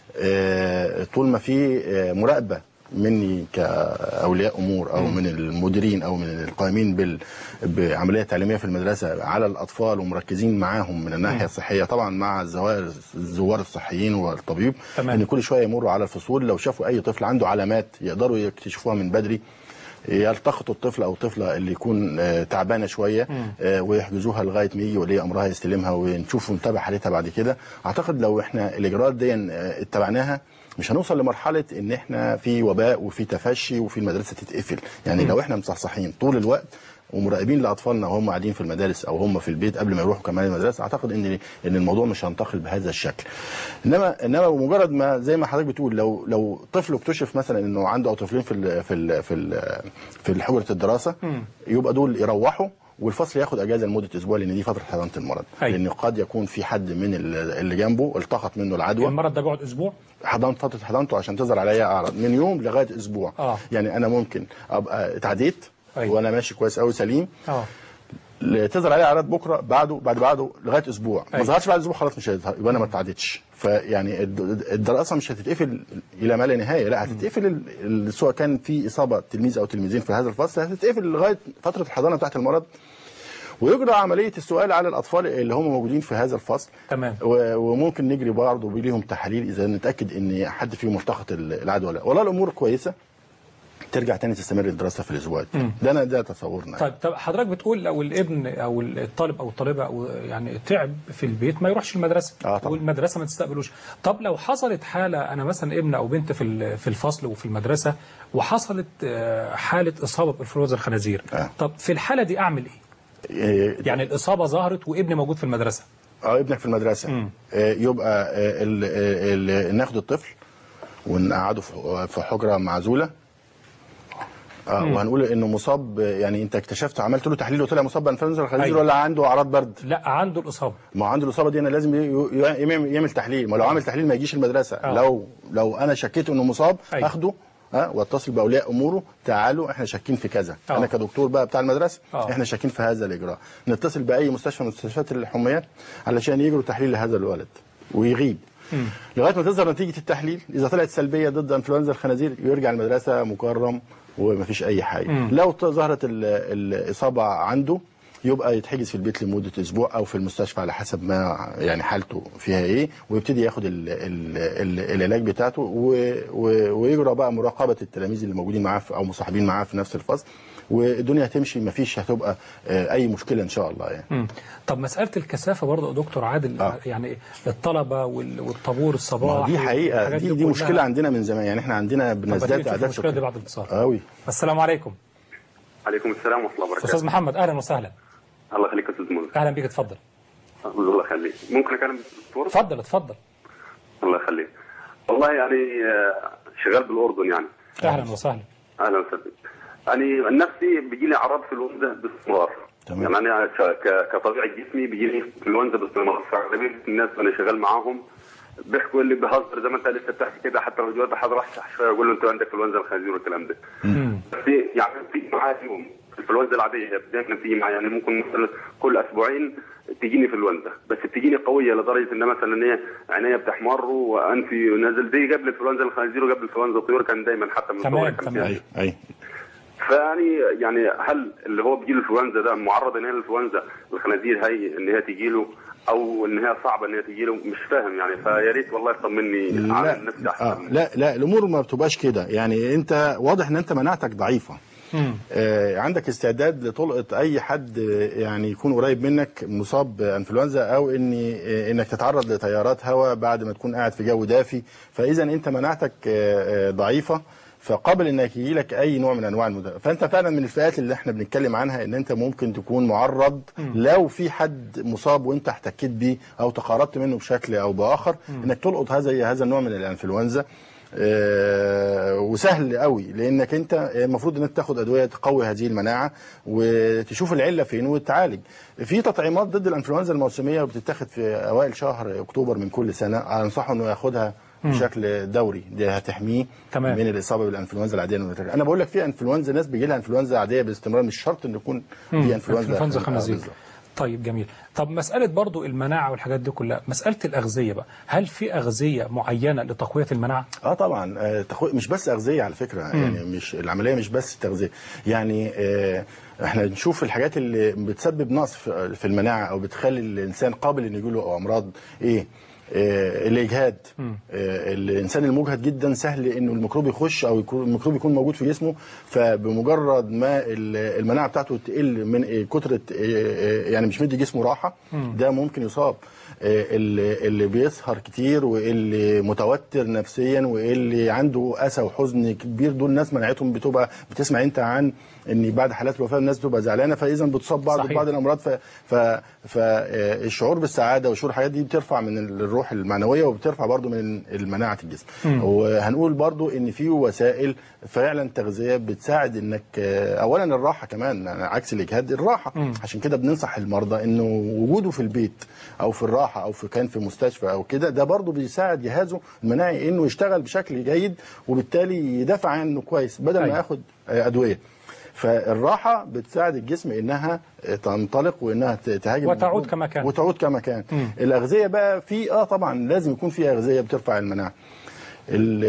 Speaker 4: آه طول ما في آه مراقبه مني كاولياء امور او من المديرين او من القائمين بال بعمليه تعليميه في المدرسه على الاطفال ومركزين معاهم من الناحيه الصحيه طبعا مع الزوار الزوار الصحيين والطبيب
Speaker 2: تمام.
Speaker 4: ان كل شويه يمروا على الفصول لو شافوا اي طفل عنده علامات يقدروا يكتشفوها من بدري يلتقطوا الطفل او الطفله اللي يكون آه، تعبانه شويه آه، ويحجزوها لغايه ما يجي ولي امرها يستلمها ونشوف ونتابع حالتها بعد كده اعتقد لو احنا الاجراءات دي آه، اتبعناها مش هنوصل لمرحله ان احنا في وباء وفي تفشي وفي المدرسه تتقفل يعني لو احنا مصحصحين طول الوقت ومراقبين لاطفالنا وهم قاعدين في المدارس او هم في البيت قبل ما يروحوا كمان المدرسه اعتقد ان ان الموضوع مش هينتقل بهذا الشكل انما انما بمجرد ما زي ما حضرتك بتقول لو لو طفل اكتشف مثلا انه عنده او طفلين في ال في ال في ال في حجره الدراسه يبقى دول يروحوا والفصل ياخد اجازه لمده اسبوع لان دي فتره حضانه المرض
Speaker 2: أيوة.
Speaker 4: لان قد يكون في حد من ال- اللي جنبه التقط منه العدوى
Speaker 2: المرض ده بيقعد أسبوع
Speaker 4: حضانه فتره حضانته عشان تظهر عليا اعراض من يوم لغايه اسبوع
Speaker 2: آه.
Speaker 4: يعني انا ممكن ابقى اتعديت
Speaker 2: أيوة.
Speaker 4: وانا ماشي كويس قوي سليم
Speaker 2: اه
Speaker 4: تظهر عليه اعراض بكره بعده بعد بعده لغايه اسبوع ما
Speaker 2: أيوة.
Speaker 4: ظهرش بعد اسبوع خلاص مش هيظهر يبقى انا ما اتعدتش فيعني الد- الدراسه مش هتتقفل الى ما لا نهايه لا هتتقفل ال- ال- سواء كان في اصابه تلميذ او تلميذين في هذا الفصل هتتقفل لغايه فتره الحضانه بتاعت المرض ويجرى عمليه السؤال على الاطفال اللي هم موجودين في هذا الفصل
Speaker 2: تمام.
Speaker 4: و- وممكن نجري برضه بيهم تحاليل اذا نتاكد ان حد فيهم ملتقط ال- العدوى ولا لا والله الامور كويسه ترجع تاني تستمر الدراسه في الاسبوع التاني. ده انا ده تصورنا
Speaker 2: طيب طب حضرتك بتقول لو الابن او الطالب او الطالبه او يعني تعب في البيت ما يروحش المدرسه
Speaker 4: آه طبعا.
Speaker 2: والمدرسه ما تستقبلوش طب لو حصلت حاله انا مثلا ابن او بنت في ال- في الفصل وفي المدرسه وحصلت آه، حاله اصابه بانفلونزا الخنازير
Speaker 4: آه.
Speaker 2: طب في الحاله دي اعمل ايه
Speaker 4: إيه،
Speaker 2: يعني الاصابه ظهرت وابني موجود في المدرسه
Speaker 4: اه ابنك في المدرسه آه يبقى آه ال ال ال ناخد الطفل ونقعده في- في حجره معزوله اه وهنقول انه مصاب آه، يعني انت اكتشفت عملت له تحليل وطلع مصاب بانفلونزا الخنازير
Speaker 2: أيوة.
Speaker 4: ولا عنده اعراض برد
Speaker 2: لا عنده الاصابه
Speaker 4: ما هو عنده الاصابه دي انا لازم ي- ي- يعمل يعمل تحليل ما لو عمل تحليل ما يجيش المدرسه
Speaker 2: آه.
Speaker 4: لو لو انا شكيت انه مصاب
Speaker 2: أيوة.
Speaker 4: اخده ها واتصل باولياء اموره تعالوا احنا شاكين في كذا
Speaker 2: آه.
Speaker 4: انا كدكتور بقى بتاع المدرسه
Speaker 2: آه.
Speaker 4: احنا شاكين في هذا الاجراء نتصل باي مستشفى من مستشفيات الحميات علشان يجروا تحليل لهذا الولد ويغيب لغايه ما تظهر نتيجه التحليل اذا طلعت سلبيه ضد انفلونزا الخنازير يرجع المدرسه مكرم ومفيش اي حاجه لو ت- ظهرت ال- الاصابه عنده يبقى يتحجز في البيت لمده اسبوع او في المستشفى على حسب ما يعني حالته فيها ايه ويبتدي ياخد ال ال ال العلاج بتاعته و- و- ويجرى بقى مراقبه التلاميذ اللي موجودين معاه في- او مصاحبين معاه في نفس الفصل والدنيا هتمشي مفيش هتبقى آه، اي مشكله ان شاء الله يعني
Speaker 2: مم. طب مساله الكثافه برضه يا دكتور عادل
Speaker 4: آه.
Speaker 2: يعني الطلبه وال- والطابور
Speaker 4: ما
Speaker 2: الصباح
Speaker 4: دي حقيقه
Speaker 2: والحاجات
Speaker 4: دي, دي
Speaker 2: كلها.
Speaker 4: مشكله عندنا من زمان يعني احنا عندنا
Speaker 2: طب
Speaker 4: بنزداد
Speaker 2: هتيجي تشوف
Speaker 4: اعداد
Speaker 2: المشكله دي
Speaker 4: سكان
Speaker 2: بعد الاتصال
Speaker 4: قوي
Speaker 2: السلام عليكم
Speaker 7: عليكم السلام ورحمه الله
Speaker 2: استاذ
Speaker 7: وبركاته
Speaker 2: محمد اهلا وسهلا
Speaker 7: الله يخليك يا استاذ مولى
Speaker 2: اهلا بيك اتفضل
Speaker 7: الله يخليك ممكن اكلم الدكتور
Speaker 2: اتفضل اتفضل
Speaker 7: الله يخليك والله يعني آه، شغال بالاردن يعني
Speaker 2: اهلا وسهلا
Speaker 7: اهلا وسهلا يعني عن نفسي بيجي لي اعراض في الوجه باستمرار
Speaker 4: تمام.
Speaker 7: يعني انا ك- ك- كطبيعه جسمي بيجيني انفلونزا باستمرار فاغلبيه الناس انا شغال معاهم بيحكوا لي بهزر زي ما انت لسه بتحكي كده حتى لو جوات حد راح شويه يقول له انت عندك انفلونزا الخنزير والكلام ده بس يعني بتيجي معايا يوم الانفلونزا العاديه دايما بتيجي معايا يعني ممكن مثلا كل اسبوعين تجيني انفلونزا بس بتجيني قويه لدرجه ان مثلا ايه عينيا بتحمر وانفي نازل زي قبل انفلونزا الخنزير وقبل انفلونزا الطيور كان دايما حتى من
Speaker 2: تمام،
Speaker 7: صغري كان
Speaker 2: تمام.
Speaker 7: فيها.
Speaker 4: ايوه ايوه
Speaker 7: فيعني يعني هل اللي هو بيجي له الانفلونزا ده معرض ان هي الانفلونزا الخنازير هي ان هي تجي له او ان هي صعبه ان هي تجي له مش فاهم يعني فيا ريت والله يطمني على
Speaker 4: لا
Speaker 7: النفس
Speaker 4: آه
Speaker 7: احسن
Speaker 4: لا لا الامور ما بتبقاش كده يعني انت واضح ان انت مناعتك ضعيفه آه عندك استعداد لطلقه اي حد آه، يعني يكون قريب منك مصاب بانفلونزا او ان آه انك تتعرض لتيارات هواء بعد ما تكون قاعد في جو دافي فاذا انت مناعتك آه آه ضعيفه فقابل انك يجي لك اي نوع من انواع المدافع فانت فعلا من الفئات اللي احنا بنتكلم عنها ان انت ممكن تكون معرض لو في حد مصاب وانت احتكيت بيه او تقاربت منه بشكل او باخر انك تلقط هذا هذا النوع من الانفلونزا آه، وسهل قوي لانك انت المفروض ان انت تاخد ادويه تقوي هذه المناعه وتشوف العله فين وتعالج في تطعيمات ضد الانفلونزا الموسميه وبتتاخد في اوائل شهر اكتوبر من كل سنه انصحه انه ياخدها بشكل دوري دي هتحميه
Speaker 2: تمام.
Speaker 4: من الاصابه بالانفلونزا العاديه المتكرره انا بقول لك في انفلونزا ناس بيجي لها انفلونزا عاديه باستمرار مش شرط ان يكون في انفلونزا
Speaker 2: انفلونزا
Speaker 4: آه،
Speaker 2: خنازير
Speaker 4: بالظبط.
Speaker 2: طيب جميل طب مسألة برضو المناعة والحاجات دي كلها مسألة الأغذية بقى هل في أغذية معينة لتقوية المناعة؟
Speaker 4: اه طبعا آه تخو... مش بس اغذيه على فكره يعني مش العمليه مش بس تغذيه يعني آه احنا نشوف الحاجات اللي بتسبب نقص في في المناعه او بتخلي الانسان قابل ان يجيله امراض ايه آه الاجهاد آه الانسان المجهد جدا سهل انه الميكروب يخش او يكون الميكروب يكون موجود في جسمه فبمجرد ما ال- المناعه بتاعته تقل من آه، كتره آه، آه، يعني مش مدي جسمه راحه ده ممكن يصاب آه، اللي اللي بيسهر كتير واللي متوتر نفسيا واللي عنده اسى وحزن كبير دول ناس مناعتهم بتبقى بتسمع انت عن ان بعد حالات الوفاه الناس بتبقى زعلانه فاذا بتصاب بعض
Speaker 2: صحيح.
Speaker 4: بعض الامراض ف ف فالشعور بالسعاده وشعور الحاجات دي بترفع من الروح المعنويه وبترفع برضو من المناعه الجسم وهنقول برضو ان في وسائل فعلا تغذيه بتساعد انك آه، اولا الراحه كمان عكس الاجهاد الراحه عشان كده بننصح المرضى انه وجوده في البيت او في الراحه او في كان في مستشفى او كده ده برضو بيساعد جهازه المناعي انه يشتغل بشكل جيد وبالتالي يدافع عنه كويس بدل ما
Speaker 2: أيوة.
Speaker 4: ياخد آه، ادويه فالراحه بتساعد الجسم انها تنطلق وانها ت- تهاجم
Speaker 2: وتعود
Speaker 4: الميكروب
Speaker 2: كما كان.
Speaker 4: وتعود كما كان الاغذيه بقى في اه طبعا لازم يكون في اغذيه بترفع المناعه ال-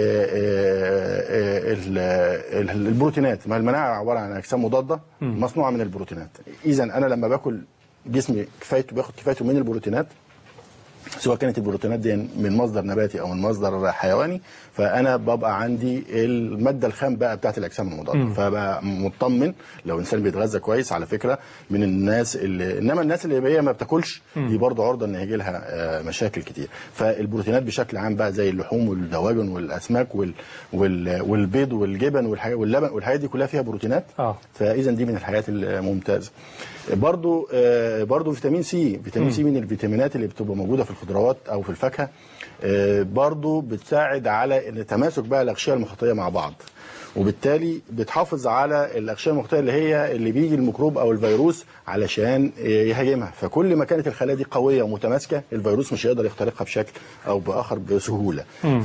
Speaker 4: آه، ال- ال- البروتينات ما المناعه عباره عن اجسام مضاده مصنوعه من البروتينات اذا انا لما باكل جسمي كفايته بياخد كفايته من البروتينات سواء كانت البروتينات دي من مصدر نباتي او من مصدر حيواني فانا ببقى عندي الماده الخام بقى بتاعت الاجسام المضاده فبقى مطمن لو انسان بيتغذى كويس على فكره من الناس اللي انما الناس اللي هي ما بتاكلش دي برضه عرضه ان يجي لها آه، مشاكل كتير فالبروتينات بشكل عام بقى زي اللحوم والدواجن والاسماك وال وال والبيض والجبن والحاجات واللبن والحاجات دي كلها فيها بروتينات
Speaker 2: آه.
Speaker 4: فاذا دي من الحاجات الممتازه برضو آه، برضو فيتامين سي فيتامين سي من الفيتامينات اللي بتبقى موجوده في الخضروات او في الفاكهه آه، برضو بتساعد على ان تماسك بقى الاغشيه المخاطيه مع بعض وبالتالي بتحافظ على الاغشيه المخاطيه اللي هي اللي بيجي الميكروب او الفيروس علشان يهاجمها فكل ما كانت الخلايا دي قويه ومتماسكه الفيروس مش هيقدر يخترقها بشكل او باخر بسهوله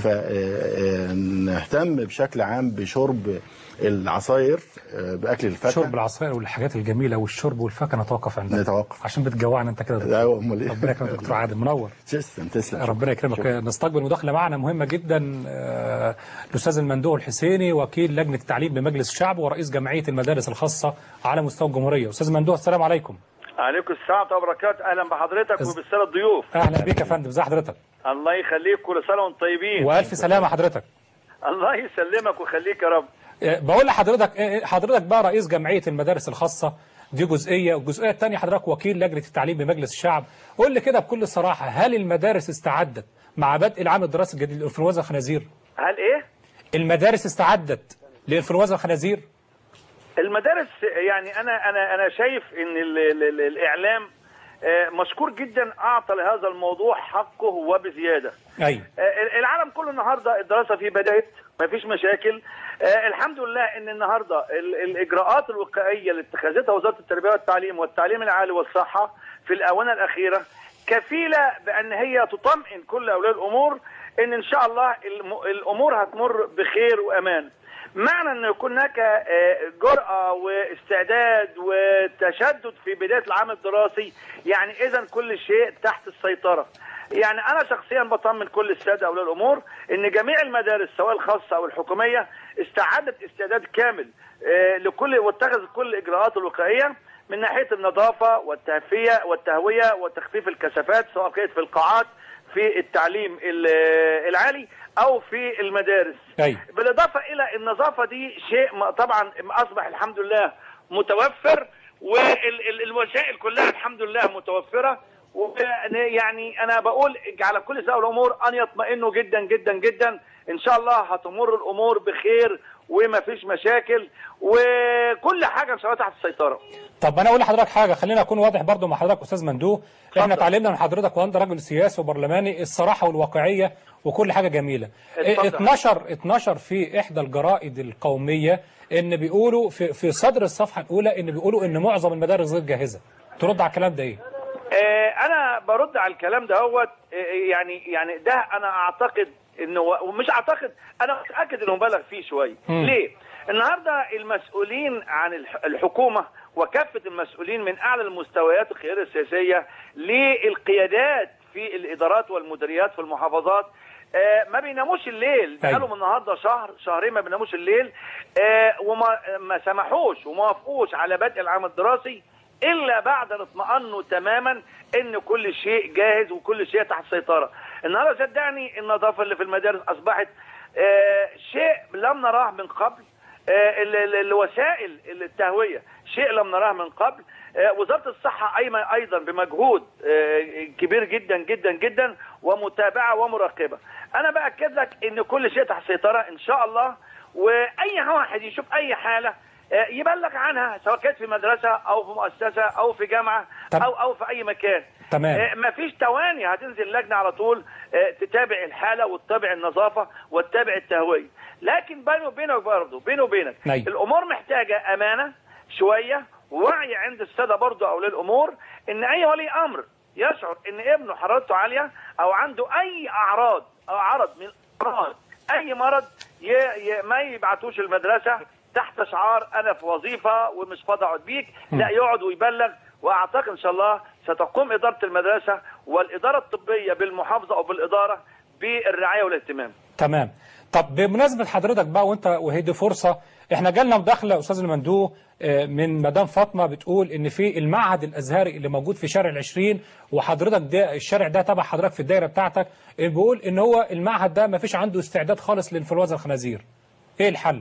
Speaker 4: فنهتم بشكل عام بشرب العصاير آه، باكل الفاكهه
Speaker 2: شرب العصائر والحاجات الجميلة والشرب والفاكهة نتوقف عندها
Speaker 4: نتوقف.
Speaker 2: عشان بتجوعنا أنت كده
Speaker 4: لا امال ايه
Speaker 2: ربنا يكرمك دكتور عادل منور
Speaker 4: تسلم تسلم
Speaker 2: ربنا يكرمك نستقبل مداخله معنا مهمه جدا آه، الاستاذ المندوب الحسيني وكيل لجنه التعليم بمجلس الشعب ورئيس جمعيه المدارس الخاصه على مستوى الجمهوريه استاذ مندوب السلام عليكم
Speaker 8: عليكم السلام ورحمة الله وبركاته أهلا بحضرتك
Speaker 2: أز-
Speaker 8: وبالسادة الضيوف
Speaker 2: اهلا بك يا فندم ازي حضرتك
Speaker 8: الله يخليك كل سنة وانتم طيبين
Speaker 2: والف سلامه حضرتك
Speaker 8: الله يسلمك ويخليك يا رب
Speaker 2: آه، بقول لحضرتك آه، حضرتك بقى رئيس جمعيه المدارس الخاصه دي جزئيه والجزئيه الثانيه حضرتك وكيل لجنه التعليم بمجلس الشعب قول لي كده بكل صراحه هل المدارس استعدت مع بدء العام الدراسي الجديد لانفلونزا الخنازير
Speaker 8: هل إيه؟
Speaker 2: المدارس استعدت لانفلونزا الخنازير
Speaker 8: المدارس يعني أنا أنا أنا شايف إن ال ال ال الإعلام آه، مشكور جدا أعطى لهذا الموضوع حقه وبزيادة
Speaker 2: ايوه
Speaker 8: آه، العالم كله النهارده الدراسه فيه بدات ما فيش مشاكل آه الحمد لله ان النهارده ال- الاجراءات الوقائيه اللي اتخذتها وزاره التربيه والتعليم والتعليم العالي والصحه في الاونه الاخيره كفيله بان هي تطمئن كل اولياء الامور ان ان شاء الله الم- الامور هتمر بخير وامان. معنى ان يكون هناك آه، جرأة واستعداد وتشدد في بداية العام الدراسي يعني اذا كل شيء تحت السيطرة. يعني انا شخصيا بطمن كل الساده اولياء الامور ان جميع المدارس سواء الخاصه او الحكوميه استعدت استعداد كامل آه، لكل واتخذت كل الاجراءات الوقائيه من ناحيه النظافه والتهفيه والتهويه وتخفيف الكثافات سواء كانت في القاعات في التعليم ال- العالي او في المدارس
Speaker 2: أي.
Speaker 8: بالاضافه الى النظافه دي شيء ما- طبعا اصبح الحمد لله متوفر والوسائل كلها الحمد لله متوفره يعني انا بقول على كل سائل الامور ان يطمئنوا جدا جدا جدا ان شاء الله هتمر الامور بخير وما فيش مشاكل وكل حاجه ان شاء الله تحت السيطره
Speaker 2: طب انا اقول لحضرتك حاجه خلينا اكون واضح برضو مع حضرتك استاذ مندوه احنا اتعلمنا من حضرتك وانت راجل سياسي وبرلماني الصراحه والواقعيه وكل حاجه جميله
Speaker 8: اتفضل.
Speaker 2: 12 12 في احدى الجرائد القوميه ان بيقولوا في في صدر الصفحه الاولى ان بيقولوا ان معظم المدارس غير جاهزه ترد على الكلام ده ايه
Speaker 8: آه، انا برد على الكلام ده هو يعني يعني ده انا اعتقد انه ومش اعتقد انا متاكد انه مبالغ فيه شويه
Speaker 2: مم.
Speaker 8: ليه النهارده المسؤولين عن الح- الحكومه وكافه المسؤولين من اعلى المستويات القياده السياسيه للقيادات في الادارات والمديريات في المحافظات آه، ما بيناموش الليل
Speaker 2: أيوة.
Speaker 8: بقالهم النهارده شهر شهرين ما بيناموش الليل آه، وما ما سمحوش وما وافقوش على بدء العام الدراسي الا بعد ان اطمأنوا تماما ان كل شيء جاهز وكل شيء تحت السيطره. النهارده صدقني النظافه اللي في المدارس اصبحت آه، شيء لم نراه من قبل آه، ال- ال- الوسائل التهويه شيء لم نراه من قبل آه، وزاره الصحه أيما- ايضا بمجهود آه، كبير جدا جدا جدا ومتابعه ومراقبه. انا باكد لك ان كل شيء تحت السيطره ان شاء الله واي واحد يشوف اي حاله آه، يبلغ عنها سواء كانت في مدرسه او في مؤسسه او في جامعه
Speaker 2: طب-
Speaker 8: او او في اي مكان
Speaker 2: تمام.
Speaker 8: ما فيش تواني هتنزل لجنه على طول آه، تتابع الحاله وتتابع النظافه وتتابع التهويه لكن بيني وبينك برضه بيني وبينك
Speaker 2: نعم.
Speaker 8: الامور محتاجه امانه شويه ووعي عند الساده برضه اولياء الامور ان اي ولي امر يشعر ان ابنه حرارته عاليه او عنده اي اعراض او عرض من اعراض اي مرض ي... ي... ما يبعتوش المدرسه تحت شعار انا في وظيفه ومش فاضي اقعد بيك لا يقعد ويبلغ واعتقد ان شاء الله ستقوم اداره المدرسه والاداره الطبيه بالمحافظه او بالاداره بالرعايه والاهتمام
Speaker 2: تمام طب بمناسبة حضرتك بقى وانت وهي دي فرصة احنا جالنا مداخلة استاذ المندوه آه، من مدام فاطمة بتقول ان في المعهد الازهري اللي موجود في شارع العشرين وحضرتك ده الشارع ده تبع حضرتك في الدايرة بتاعتك آه، بيقول ان هو المعهد ده ما فيش عنده استعداد خالص لانفلونزا الخنازير ايه الحل؟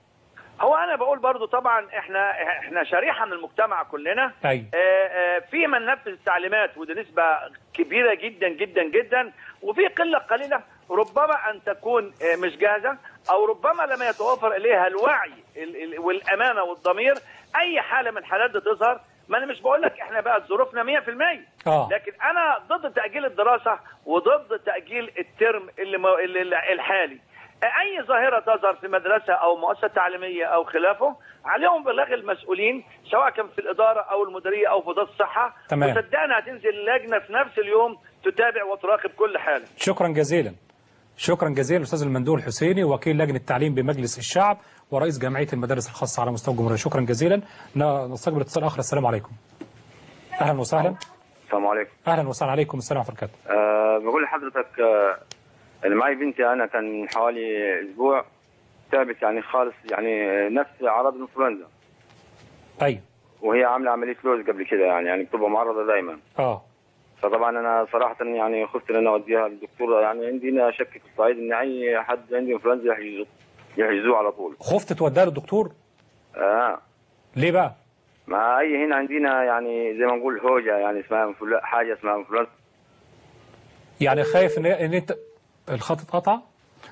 Speaker 8: هو انا بقول برضو طبعا احنا احنا شريحه من المجتمع كلنا
Speaker 2: أيوة.
Speaker 8: آه، آه، في من نفذ التعليمات ودي نسبه كبيره جدا جدا جدا وفي قله قليله ربما ان تكون آه، مش جاهزه او ربما لم يتوفر اليها الوعي ال- ال- والامانه والضمير اي حاله من الحالات دي تظهر ما انا مش بقول لك احنا بقت ظروفنا 100%
Speaker 2: آه.
Speaker 8: لكن انا ضد تاجيل الدراسه وضد تاجيل الترم اللي مو- اللي- اللي- الحالي اي ظاهره تظهر في مدرسه او مؤسسه تعليميه او خلافه عليهم بلاغ المسؤولين سواء كان في الاداره او المديريه او في وزاره الصحه
Speaker 2: تمام.
Speaker 8: وصدقني هتنزل لجنه في نفس اليوم تتابع وتراقب كل حاله
Speaker 2: شكرا جزيلا شكرا جزيلا الاستاذ المندوه الحسيني وكيل لجنه التعليم بمجلس الشعب ورئيس جمعيه المدارس الخاصه على مستوى الجمهوريه شكرا جزيلا ن- نستقبل اتصال اخر السلام عليكم اهلا وسهلا
Speaker 9: السلام عليكم
Speaker 2: اهلا وسهلا عليكم السلام ورحمه الله وبركاته
Speaker 9: أه بقول لحضرتك أه اللي معي بنتي انا كان حوالي اسبوع تعبت يعني خالص يعني نفس اعراض الانفلونزا
Speaker 2: ايوه
Speaker 9: وهي عامله عمليه لوز قبل كده يعني يعني بتبقى معرضه دايما
Speaker 2: اه
Speaker 9: فطبعا انا صراحه يعني خفت ان انا اوديها للدكتور يعني عندنا شك في الصعيد ان اي حد عنده انفلونزا يحجزوه يحجزوه على طول
Speaker 2: خفت توديها للدكتور
Speaker 9: اه
Speaker 2: ليه بقى
Speaker 9: مع اي هنا عندنا يعني زي ما نقول هوجه يعني اسمها انفلو- حاجه اسمها انفلونزا
Speaker 2: يعني خايف ان ان انت الخط اتقطع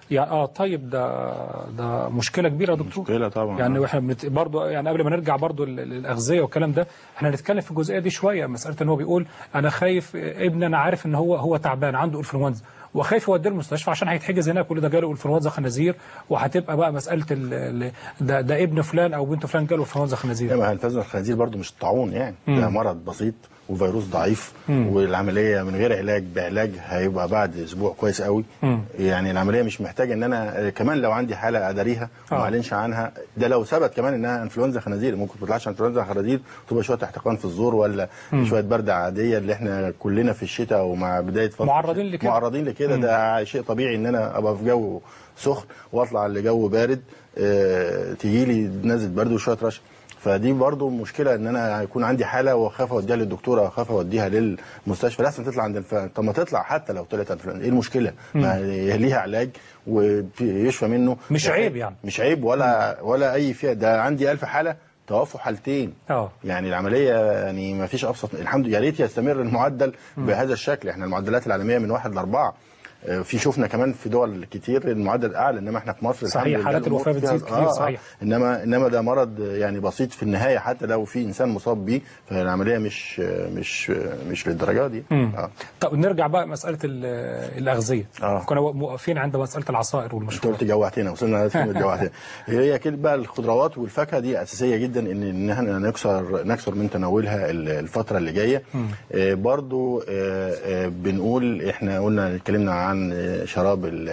Speaker 2: يعني اه طيب ده ده مشكله كبيره يا دكتور
Speaker 4: مشكله طبعا
Speaker 2: يعني واحنا بنت... برضو يعني قبل ما نرجع برضو لل- للاغذيه والكلام ده احنا هنتكلم في الجزئيه دي شويه مساله ان هو بيقول انا خايف ابني انا عارف ان هو هو تعبان عنده انفلونزا وخايف يوديه المستشفى عشان هيتحجز هناك يقول له ده جاله انفلونزا خنازير وهتبقى بقى مساله ال... ال... ده, ده ابن فلان او بنت فلان جاله انفلونزا خنازير
Speaker 4: ما الفزع الخنازير برضو مش الطاعون يعني ده مرض بسيط وفيروس ضعيف والعمليه من غير علاج بعلاج هيبقى بعد اسبوع كويس قوي يعني العمليه مش محتاجه ان انا كمان لو عندي حاله اداريها وما
Speaker 2: آه.
Speaker 4: اعلنش عنها ده لو ثبت كمان انها انفلونزا خنازير ممكن ما تطلعش انفلونزا خنازير تبقى شويه احتقان في الزور ولا شويه برد عاديه اللي احنا كلنا في الشتاء ومع بدايه فصل
Speaker 2: معرضين لكده.
Speaker 4: معرضين لكده ده شيء طبيعي ان انا ابقى في جو سخن واطلع لجو بارد آه، تجي لي نزله برد وشويه رشح فدي برضو مشكله ان انا يكون عندي حاله واخاف اوديها للدكتور او اخاف اوديها للمستشفى لازم تطلع عند الف... طب ما تطلع حتى لو طلعت انفلونزا ايه المشكله؟ ما هي ليها علاج ويشفى منه
Speaker 2: مش عيب يعني.
Speaker 4: مش عيب ولا ولا اي فيها ده عندي ألف حاله توفوا حالتين
Speaker 2: اه
Speaker 4: يعني العمليه يعني ما فيش ابسط الحمد لله يا ريت يستمر المعدل بهذا الشكل احنا المعدلات العالميه من واحد لاربعه آه، في شفنا كمان في دول كتير المعدل اعلى انما احنا في مصر
Speaker 2: صحيح،
Speaker 4: الحمد لله
Speaker 2: حالات
Speaker 4: الأمور
Speaker 2: الوفاة
Speaker 4: فيها-
Speaker 2: بتزيد كتير، صحيح.
Speaker 4: انما انما ده مرض يعني بسيط في النهايه حتى لو في انسان مصاب بيه فالعمليه مش مش مش للدرجه دي آه.
Speaker 2: طب نرجع بقى مساله ال- الاغذيه
Speaker 4: آه.
Speaker 2: كنا موقفين عند مساله العصائر
Speaker 4: انت
Speaker 2: والمشروبات
Speaker 4: قلت جوعتنا وصلنا لكلمه جوعتنا هي كده بقى الخضروات والفاكهه دي اساسيه جدا ان ان احنا نكسر نكسر من تناولها ال- الفتره اللي جايه آه برضو آه آه بنقول احنا قلنا اتكلمنا عن آه، شراب ال-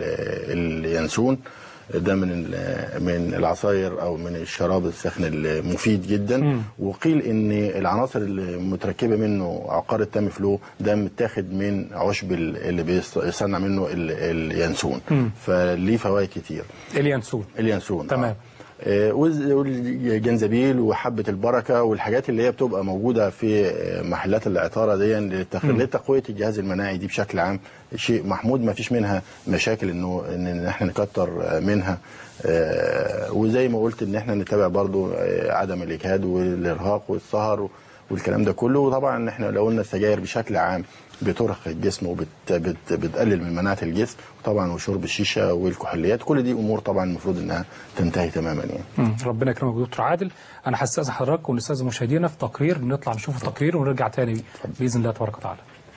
Speaker 4: ال- اليانسون ده من ال- من العصاير او من الشراب الساخن المفيد جدا وقيل ان العناصر المتركبه منه عقار التاميفلو ده متاخد من عشب ال- اللي بيصنع منه ال- اليانسون فليه فوائد كتير
Speaker 2: اليانسون
Speaker 4: اليانسون
Speaker 2: تمام.
Speaker 4: آه. آه، والز- والجنزبيل وحبه البركه والحاجات اللي هي بتبقى موجوده في آه، محلات العطاره دي للتخ- لتقويه الجهاز المناعي دي بشكل عام شيء محمود ما فيش منها مشاكل انه ان إن احنا نكتر آه، منها آه، وزي ما قلت ان احنا نتابع برضو آه، عدم الاجهاد والارهاق والسهر والكلام ده كله وطبعا احنا لو قلنا السجاير بشكل عام بترهق الجسم وبتقلل من مناعه الجسم وطبعا وشرب الشيشه والكحوليات كل دي امور طبعا المفروض انها تنتهي تماما يعني
Speaker 2: مم. ربنا يكرمك يا دكتور عادل انا هستاذن حضرتك ونستاذن مشاهدينا في تقرير نطلع نشوف التقرير ونرجع تاني باذن الله تبارك وتعالى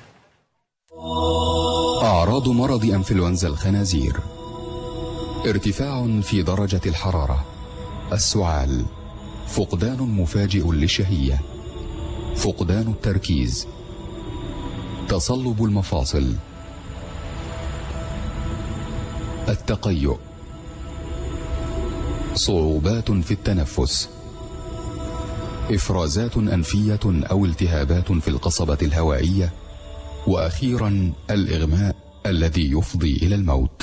Speaker 3: أعراض مرض أنفلونزا الخنازير ارتفاع في درجة الحرارة السعال فقدان مفاجئ للشهية فقدان التركيز تصلب المفاصل التقيؤ صعوبات في التنفس إفرازات أنفية أو التهابات في القصبة الهوائية واخيرا الاغماء الذي يفضي الى الموت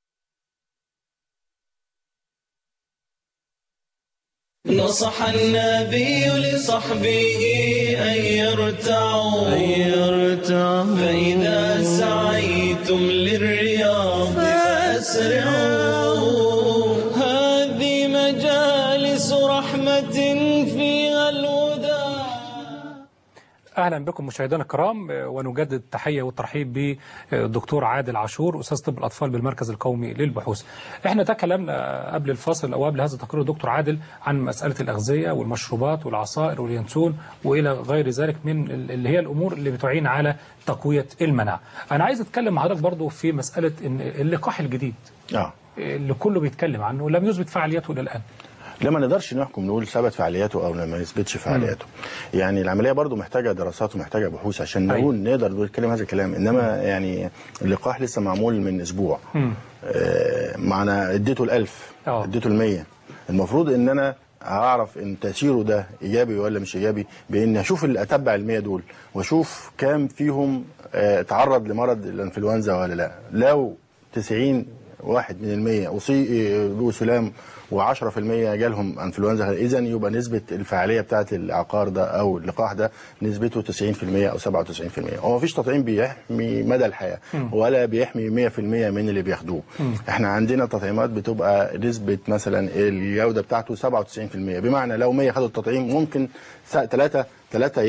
Speaker 1: نصح النبي لصحبه أن يرتعوا أن يرتعوا فإذا سعيتم للرياض فأسرعوا هذه مجالس رحمة فيها الهدى
Speaker 2: اهلا بكم مشاهدينا الكرام آه، ونجدد التحيه والترحيب بالدكتور عادل عاشور استاذ طب الاطفال بالمركز القومي للبحوث. احنا تكلمنا قبل الفاصل او قبل هذا التقرير دكتور عادل عن مساله الاغذيه والمشروبات والعصائر واليانسون والى غير ذلك من ال- اللي هي الامور اللي بتعين على تقويه المناعه. انا عايز اتكلم مع حضرتك برضو في مساله ان اللقاح الجديد
Speaker 4: اه
Speaker 2: اللي كله بيتكلم عنه لم يثبت فعاليته الى الان.
Speaker 4: لا ما نقدرش نحكم نقول ثبت فعالياته او ما يثبتش فعالياته يعني العمليه برضو محتاجه دراسات ومحتاجه بحوث عشان
Speaker 2: أيوة.
Speaker 4: نقول نقدر نقول نتكلم هذا الكلام انما يعني اللقاح لسه معمول من اسبوع آه معنا اديته الألف
Speaker 2: آه.
Speaker 4: اديته المية المفروض ان انا هعرف ان تاثيره ده ايجابي ولا مش ايجابي بان اشوف اللي اتبع المية دول واشوف كام فيهم آه تعرض لمرض الانفلونزا ولا لا لو 90 واحد من المية أصيبوا سلام و10% جالهم انفلونزا اذا يبقى نسبه الفعاليه بتاعه العقار ده او اللقاح ده نسبته 90% او 97% هو مفيش تطعيم بيحمي مدى الحياه ولا بيحمي 100% من اللي بياخدوه احنا عندنا تطعيمات بتبقى نسبه مثلا الجوده بتاعته 97% بمعنى لو 100 خدوا التطعيم ممكن ثلاثه ثلاثه يعيوا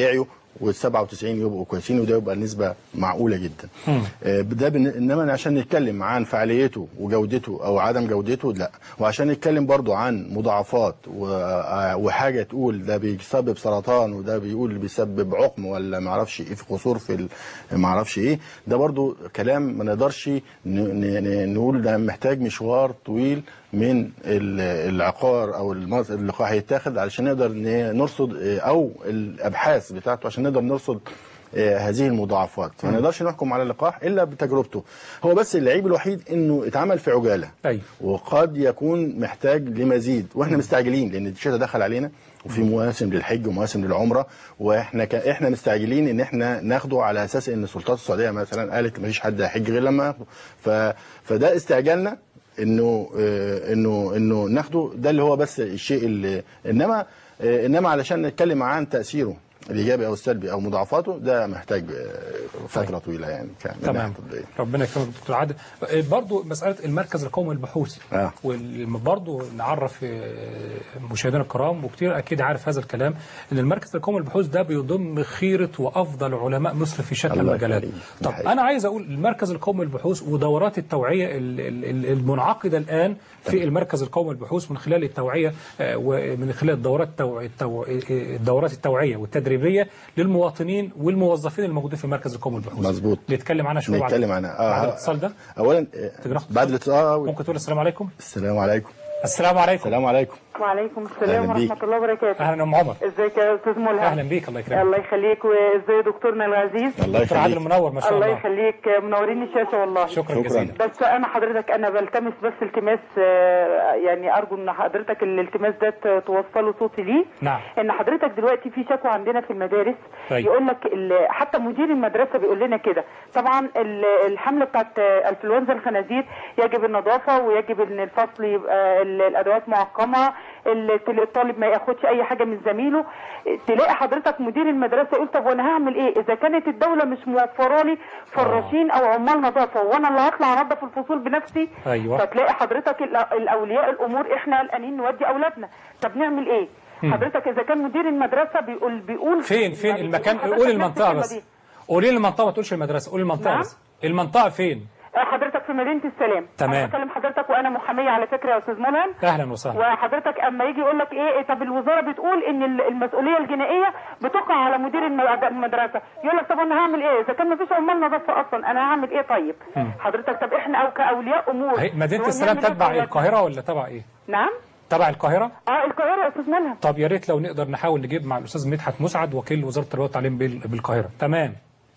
Speaker 4: وال97 يبقوا كويسين وده يبقى نسبه معقوله جدا
Speaker 2: مم.
Speaker 4: آه، ده بن... انما عشان نتكلم عن فعاليته وجودته او عدم جودته لا وعشان نتكلم برضو عن مضاعفات و... آه، وحاجه تقول ده بيسبب سرطان وده بيقول بيسبب عقم ولا ما اعرفش ايه في قصور في ال... ما اعرفش ايه ده برضو كلام ما نقدرش ن... ن... ن- نقول ده محتاج مشوار طويل من ال- العقار او المز- اللقاح هيتاخد علشان نقدر ن- نرصد آه، او الابحاث بتاعته عشان نقدر نرصد آه، هذه المضاعفات فما نقدرش نحكم على اللقاح الا بتجربته هو بس العيب الوحيد انه اتعمل في عجاله
Speaker 2: أيوة.
Speaker 4: وقد يكون محتاج لمزيد واحنا مستعجلين لان الشتاء دخل علينا وفي مواسم للحج ومواسم للعمره واحنا ك... احنا مستعجلين ان احنا ناخده على اساس ان السلطات السعوديه مثلا قالت ما فيش حد هيحج غير لما ياخده ف... فده استعجالنا انه آه، انه انه ناخده ده اللي هو بس الشيء اللي انما آه، انما علشان نتكلم عن تاثيره الايجابي او السلبي او مضاعفاته ده محتاج آه، فتره طويله يعني كان من
Speaker 2: تمام
Speaker 4: ناحية طبية.
Speaker 2: ربنا يكرمك دكتور عادل آه، برضو مساله المركز القومي للبحوث
Speaker 4: آه.
Speaker 2: وبرضو نعرف آه، مشاهدينا الكرام وكتير اكيد عارف هذا الكلام ان المركز القومي للبحوث ده بيضم خيره وافضل علماء مصر في شتى
Speaker 4: الله
Speaker 2: المجالات
Speaker 4: يخليك. ده
Speaker 2: طب
Speaker 4: حقيقي.
Speaker 2: انا عايز اقول المركز القومي للبحوث ودورات التوعيه ال- ال- ال- المنعقده الان في المركز القومي للبحوث من خلال التوعيه آه، ومن خلال الدورات التوع- التوع- الدورات التوعيه والتدريبيه للمواطنين والموظفين الموجودين في المركز القومي للبحوث
Speaker 4: مظبوط.
Speaker 2: نتكلم عنها شويه بعد-
Speaker 4: نتكلم عنها
Speaker 2: بعد
Speaker 4: آه
Speaker 2: الاتصال ده
Speaker 4: اولا آه،
Speaker 2: تقدر ناخد
Speaker 4: بعد
Speaker 2: اتصال؟
Speaker 4: الاتصال
Speaker 2: ممكن تقول السلام عليكم
Speaker 4: السلام عليكم
Speaker 2: السلام عليكم
Speaker 4: السلام عليكم
Speaker 5: وعليكم السلام
Speaker 4: أهلا بيك.
Speaker 5: ورحمة الله وبركاته
Speaker 2: اهلا ام عمر
Speaker 5: ازيك يا استاذ ملهم
Speaker 2: اهلا بيك الله يكرمك
Speaker 5: الله يخليك وازاي دكتورنا العزيز
Speaker 4: الله
Speaker 2: دكتور عادل
Speaker 4: يخليك
Speaker 2: منور ما شاء
Speaker 5: الله
Speaker 2: الله
Speaker 5: يخليك منورين الشاشة والله
Speaker 2: شكرا
Speaker 4: شكراً.
Speaker 2: جزيلا
Speaker 5: بس انا حضرتك انا بلتمس بس التماس آه، يعني ارجو ان حضرتك الالتماس ده ت- توصله صوتي ليه
Speaker 2: نعم.
Speaker 5: ان حضرتك دلوقتي في شكوى عندنا في المدارس
Speaker 2: طيب.
Speaker 5: يقول لك ال- حتى مدير المدرسه بيقول لنا كده طبعا ال- الحمله بتاعت آه، انفلونزا الخنازير يجب النظافه ويجب ان الفصل يبقى ال- الادوات معقمه ال- الطالب ما ياخدش اي حاجه من زميله تلاقي حضرتك مدير المدرسه يقول طب وانا هعمل ايه اذا كانت الدوله مش موفره لي فراشين او عمال نظافه وانا اللي هطلع انظف الفصول بنفسي
Speaker 2: أيوة.
Speaker 5: فتلاقي حضرتك الأ- الاولياء الامور احنا قلقانين نودي اولادنا طب نعمل ايه حضرتك اذا كان مدير المدرسه بيقول بيقول
Speaker 2: فين فين
Speaker 5: يعني
Speaker 2: المكان
Speaker 5: حضرتك
Speaker 2: قول
Speaker 5: نفس
Speaker 2: المنطقه
Speaker 5: الكلمة
Speaker 2: بس
Speaker 5: دي.
Speaker 2: قولي لي المنطقه ما تقولش المدرسه قولي المنطقه
Speaker 5: نعم؟
Speaker 2: بس المنطقه فين
Speaker 5: آه، حضرتك في مدينه السلام
Speaker 2: تمام.
Speaker 5: انا بكلم حضرتك وانا محاميه على فكره يا استاذ ملهم
Speaker 2: اهلا وسهلا
Speaker 5: وحضرتك اما يجي يقول لك ايه إيه، طب الوزاره بتقول ان ال- المسؤوليه الجنائيه بتقع على مدير الم- المدرسه يقول لك طب انا هعمل ايه اذا كان ما فيش عمال نظافه اصلا انا هعمل ايه طيب حضرتك طب احنا او كاولياء امور
Speaker 2: هي مدينه
Speaker 5: هو
Speaker 2: السلام
Speaker 5: نعمل إيه
Speaker 2: تتبع
Speaker 5: في ولادنا؟
Speaker 2: القاهره ولا تبع ايه
Speaker 5: نعم
Speaker 2: تبع القاهره
Speaker 5: اه القاهره يا استاذ ملهم
Speaker 2: طب يا ريت لو نقدر نحاول نجيب مع الاستاذ مدحت مسعد وكيل وزاره التربيه والتعليم بال- بالقاهره تمام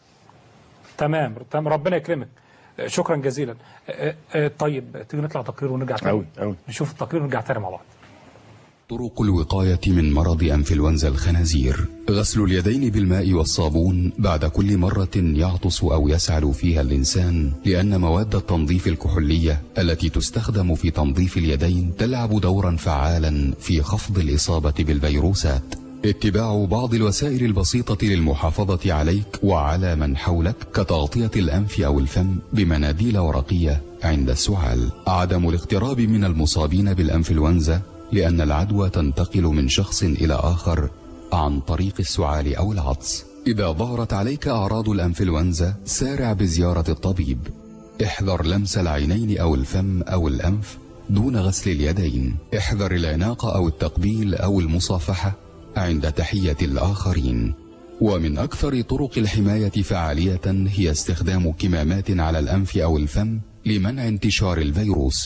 Speaker 2: تمام تمام ربنا يكرمك آه، شكرا جزيلا آه، آه، طيب تيجي نطلع تقرير ونرجع تاني
Speaker 4: أوي أوي
Speaker 2: نشوف التقرير ونرجع تاني مع بعض
Speaker 3: طرق الوقاية من مرض أنفلونزا الخنازير غسل اليدين بالماء والصابون بعد كل مرة يعطس أو يسعل فيها الإنسان لأن مواد التنظيف الكحولية التي تستخدم في تنظيف اليدين تلعب دورا فعالا في خفض الإصابة بالفيروسات اتباع بعض الوسائل البسيطة للمحافظة عليك وعلى من حولك كتغطية الأنف أو الفم بمناديل ورقية عند السعال عدم الاقتراب من المصابين بالأنفلونزا لأن العدوى تنتقل من شخص إلى آخر عن طريق السعال أو العطس إذا ظهرت عليك أعراض الأنفلونزا سارع بزيارة الطبيب احذر لمس العينين أو الفم أو الأنف دون غسل اليدين احذر العناق أو التقبيل أو المصافحة عند تحية الآخرين ومن أكثر طرق الحماية فعالية هي استخدام كمامات على الأنف أو الفم لمنع انتشار الفيروس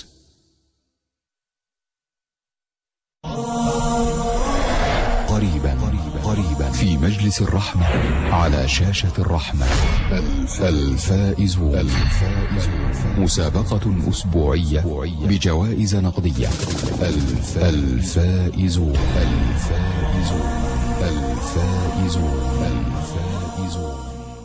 Speaker 3: قريبا قريبا في مجلس الرحمة على شاشة الرحمة الفائزون الفائزون مسابقة أسبوعية بجوائز نقدية الف- الفائزون الفائزون الفائزون الفائزون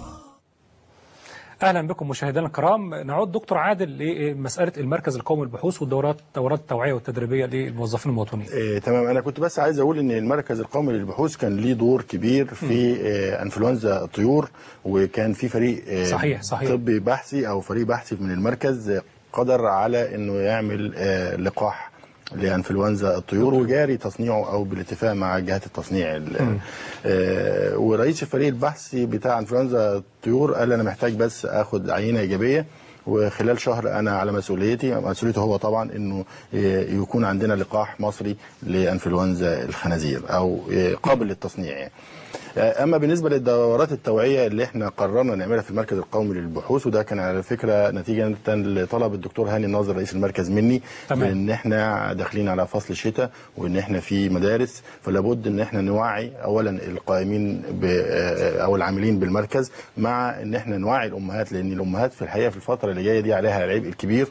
Speaker 2: اهلا بكم مشاهدينا الكرام نعود دكتور عادل لمساله المركز القومي للبحوث والدورات دورات التوعيه والتدريبيه للموظفين المواطنين
Speaker 4: إيه تمام انا كنت بس عايز اقول ان المركز القومي للبحوث كان ليه دور كبير في إيه انفلونزا الطيور وكان في فريق إيه
Speaker 2: صحيح، صحيح.
Speaker 4: طبي بحثي او فريق بحثي من المركز آه، قدر على انه يعمل آه لقاح لانفلونزا الطيور وجاري تصنيعه او بالاتفاق مع جهات التصنيع ال- آه، ورئيس الفريق البحثي بتاع انفلونزا الطيور قال انا محتاج بس اخد عينه ايجابيه وخلال شهر انا على مسؤوليتي مسؤوليته هو طبعا انه ي- يكون عندنا لقاح مصري لانفلونزا الخنازير او قابل للتصنيع يعني. اما بالنسبه للدورات التوعيه اللي احنا قررنا نعملها في المركز القومي للبحوث وده كان على فكره نتيجه لطلب الدكتور هاني الناظر رئيس المركز مني
Speaker 2: تمام.
Speaker 4: ان احنا داخلين على فصل الشتاء وان احنا في مدارس فلا بد ان احنا نوعي اولا القائمين ب او العاملين بالمركز مع ان احنا نوعي الامهات لان الامهات في الحقيقه في الفتره اللي جايه دي عليها العبء الكبير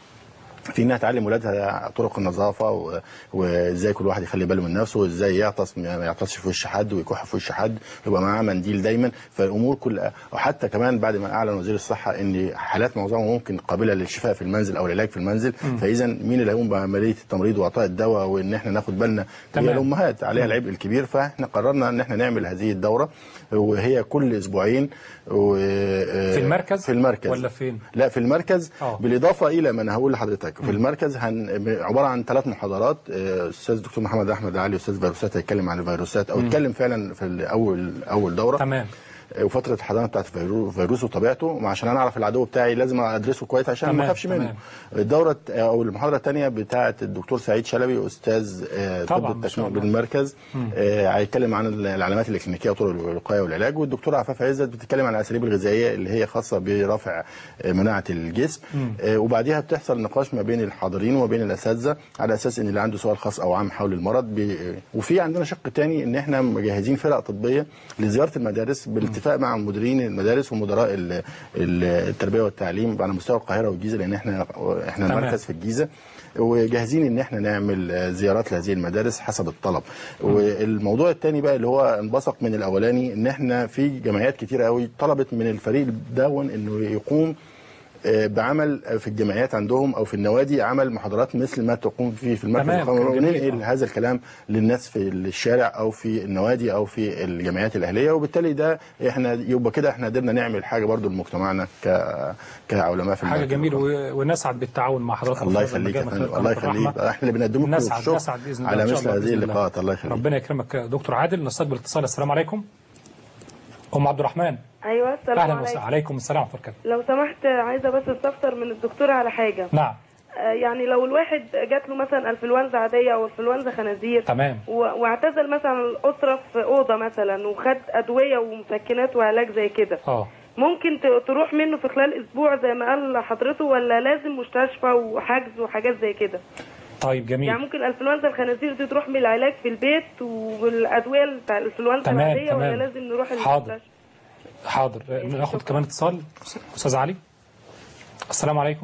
Speaker 4: في انها تعلم ولادها طرق النظافه و- وازاي كل واحد يخلي باله من نفسه وازاي يعطس ما يعطسش في وش حد ويكح في وش حد يبقى معاه منديل دايما فالامور كلها وحتى كمان بعد ما اعلن وزير الصحه ان حالات معظمها ممكن قابله للشفاء في المنزل او العلاج في المنزل فاذا مين اللي هيقوم بعمليه التمريض واعطاء الدواء وان احنا ناخد بالنا هي
Speaker 2: تمام.
Speaker 4: الامهات عليها العبء الكبير فاحنا قررنا ان احنا نعمل هذه الدوره وهي كل اسبوعين و-
Speaker 2: في المركز
Speaker 4: في المركز
Speaker 2: ولا فين؟
Speaker 4: لا في المركز
Speaker 2: آه.
Speaker 4: بالاضافه الى ما انا هقول لحضرتك في المركز هن... عباره عن ثلاث محاضرات آه، استاذ الدكتور محمد احمد علي استاذ فيروسات هيتكلم عن الفيروسات او اتكلم فعلا في ال- اول اول دوره
Speaker 2: تمام
Speaker 4: آه، وفتره الحضانه بتاعت الفيرو- الفيروس وطبيعته عشان انا اعرف العدو بتاعي لازم ادرسه كويس عشان ما
Speaker 2: تمام،
Speaker 4: اخافش منه
Speaker 2: تمام.
Speaker 4: الدوره او المحاضره الثانيه بتاعت الدكتور سعيد شلبي استاذ آه،
Speaker 2: طبعاً،
Speaker 4: طب
Speaker 2: ما شاء
Speaker 4: التشميع
Speaker 2: الله.
Speaker 4: بالمركز آه، هيتكلم عن العلامات الاكلينيكيه وطرق الوقايه والعلاج والدكتوره عفاف عزت بتتكلم عن الاساليب الغذائيه اللي هي خاصه برفع آه، مناعه الجسم آه، وبعديها بتحصل نقاش ما بين الحاضرين وما بين الاساتذه على اساس ان اللي عنده سؤال خاص او عام حول المرض بي... وفي عندنا شق تاني ان احنا مجهزين فرق طبيه لزياره المدارس بالاتفاق مع مديرين المدارس ومدراء ال- ال- التربيه والتعليم على مستوى القاهره والجيزه لان احنا احنا
Speaker 2: تمام.
Speaker 4: المركز في الجيزه وجاهزين ان احنا نعمل آه، زيارات لهذه المدارس حسب الطلب والموضوع الثاني بقى اللي هو انبثق من الاولاني ان احنا في جمعيات كتيره قوي طلبت من الفريق دون انه يقوم آه، بعمل في الجمعيات عندهم او في النوادي عمل محاضرات مثل ما تقوم فيه في المركز
Speaker 2: تمام،
Speaker 4: القومي
Speaker 2: جميل.
Speaker 4: وننقل هذا الكلام للناس في الشارع او في النوادي او في الجمعيات الاهليه وبالتالي ده احنا يبقى كده احنا قدرنا نعمل حاجه برضو لمجتمعنا ك كعلماء في
Speaker 2: حاجه
Speaker 4: المركز
Speaker 2: جميله
Speaker 4: القومي.
Speaker 2: و- ونسعد بالتعاون مع حضراتكم
Speaker 4: الله
Speaker 2: في هذا
Speaker 4: يخليك يا
Speaker 2: المجال من
Speaker 4: فندم
Speaker 2: خلال
Speaker 4: الله
Speaker 2: قناة الرحمة.
Speaker 4: يخليك احنا اللي بنقدمه لكم
Speaker 2: نسعد
Speaker 4: الشكر
Speaker 2: نسعد باذن الله
Speaker 4: على
Speaker 2: إن شاء
Speaker 4: مثل
Speaker 2: الله
Speaker 4: هذه
Speaker 2: بإذن الله.
Speaker 4: اللقاءات الله يخليك
Speaker 2: ربنا يكرمك يا دكتور عادل نستقبل اتصال السلام عليكم ام عبد الرحمن
Speaker 10: ايوه السلام
Speaker 2: اهلا
Speaker 10: عليكم
Speaker 2: وسهلا عليكم السلام ورحمه الله وبركاته
Speaker 10: لو سمحت عايزه بس استفسر من الدكتور على حاجه
Speaker 2: نعم
Speaker 10: آه، يعني لو الواحد جات له مثلا انفلونزا عاديه او انفلونزا خنازير
Speaker 2: تمام
Speaker 10: و- واعتزل مثلا الاسره في اوضه مثلا وخد ادويه ومسكنات وعلاج زي كده
Speaker 2: اه
Speaker 10: ممكن ت- تروح منه في خلال اسبوع زي ما قال حضرته ولا لازم مستشفى وحجز وحاجات زي كده
Speaker 2: طيب جميل
Speaker 10: يعني ممكن انفلونزا الخنازير دي تروح من العلاج في البيت والادويه بتاع الانفلونزا
Speaker 2: تمام،
Speaker 10: العاديه ولا
Speaker 2: تمام.
Speaker 10: لازم نروح
Speaker 2: حاضر.
Speaker 10: المستشفى
Speaker 2: حاضر ناخد كمان اتصال استاذ علي السلام عليكم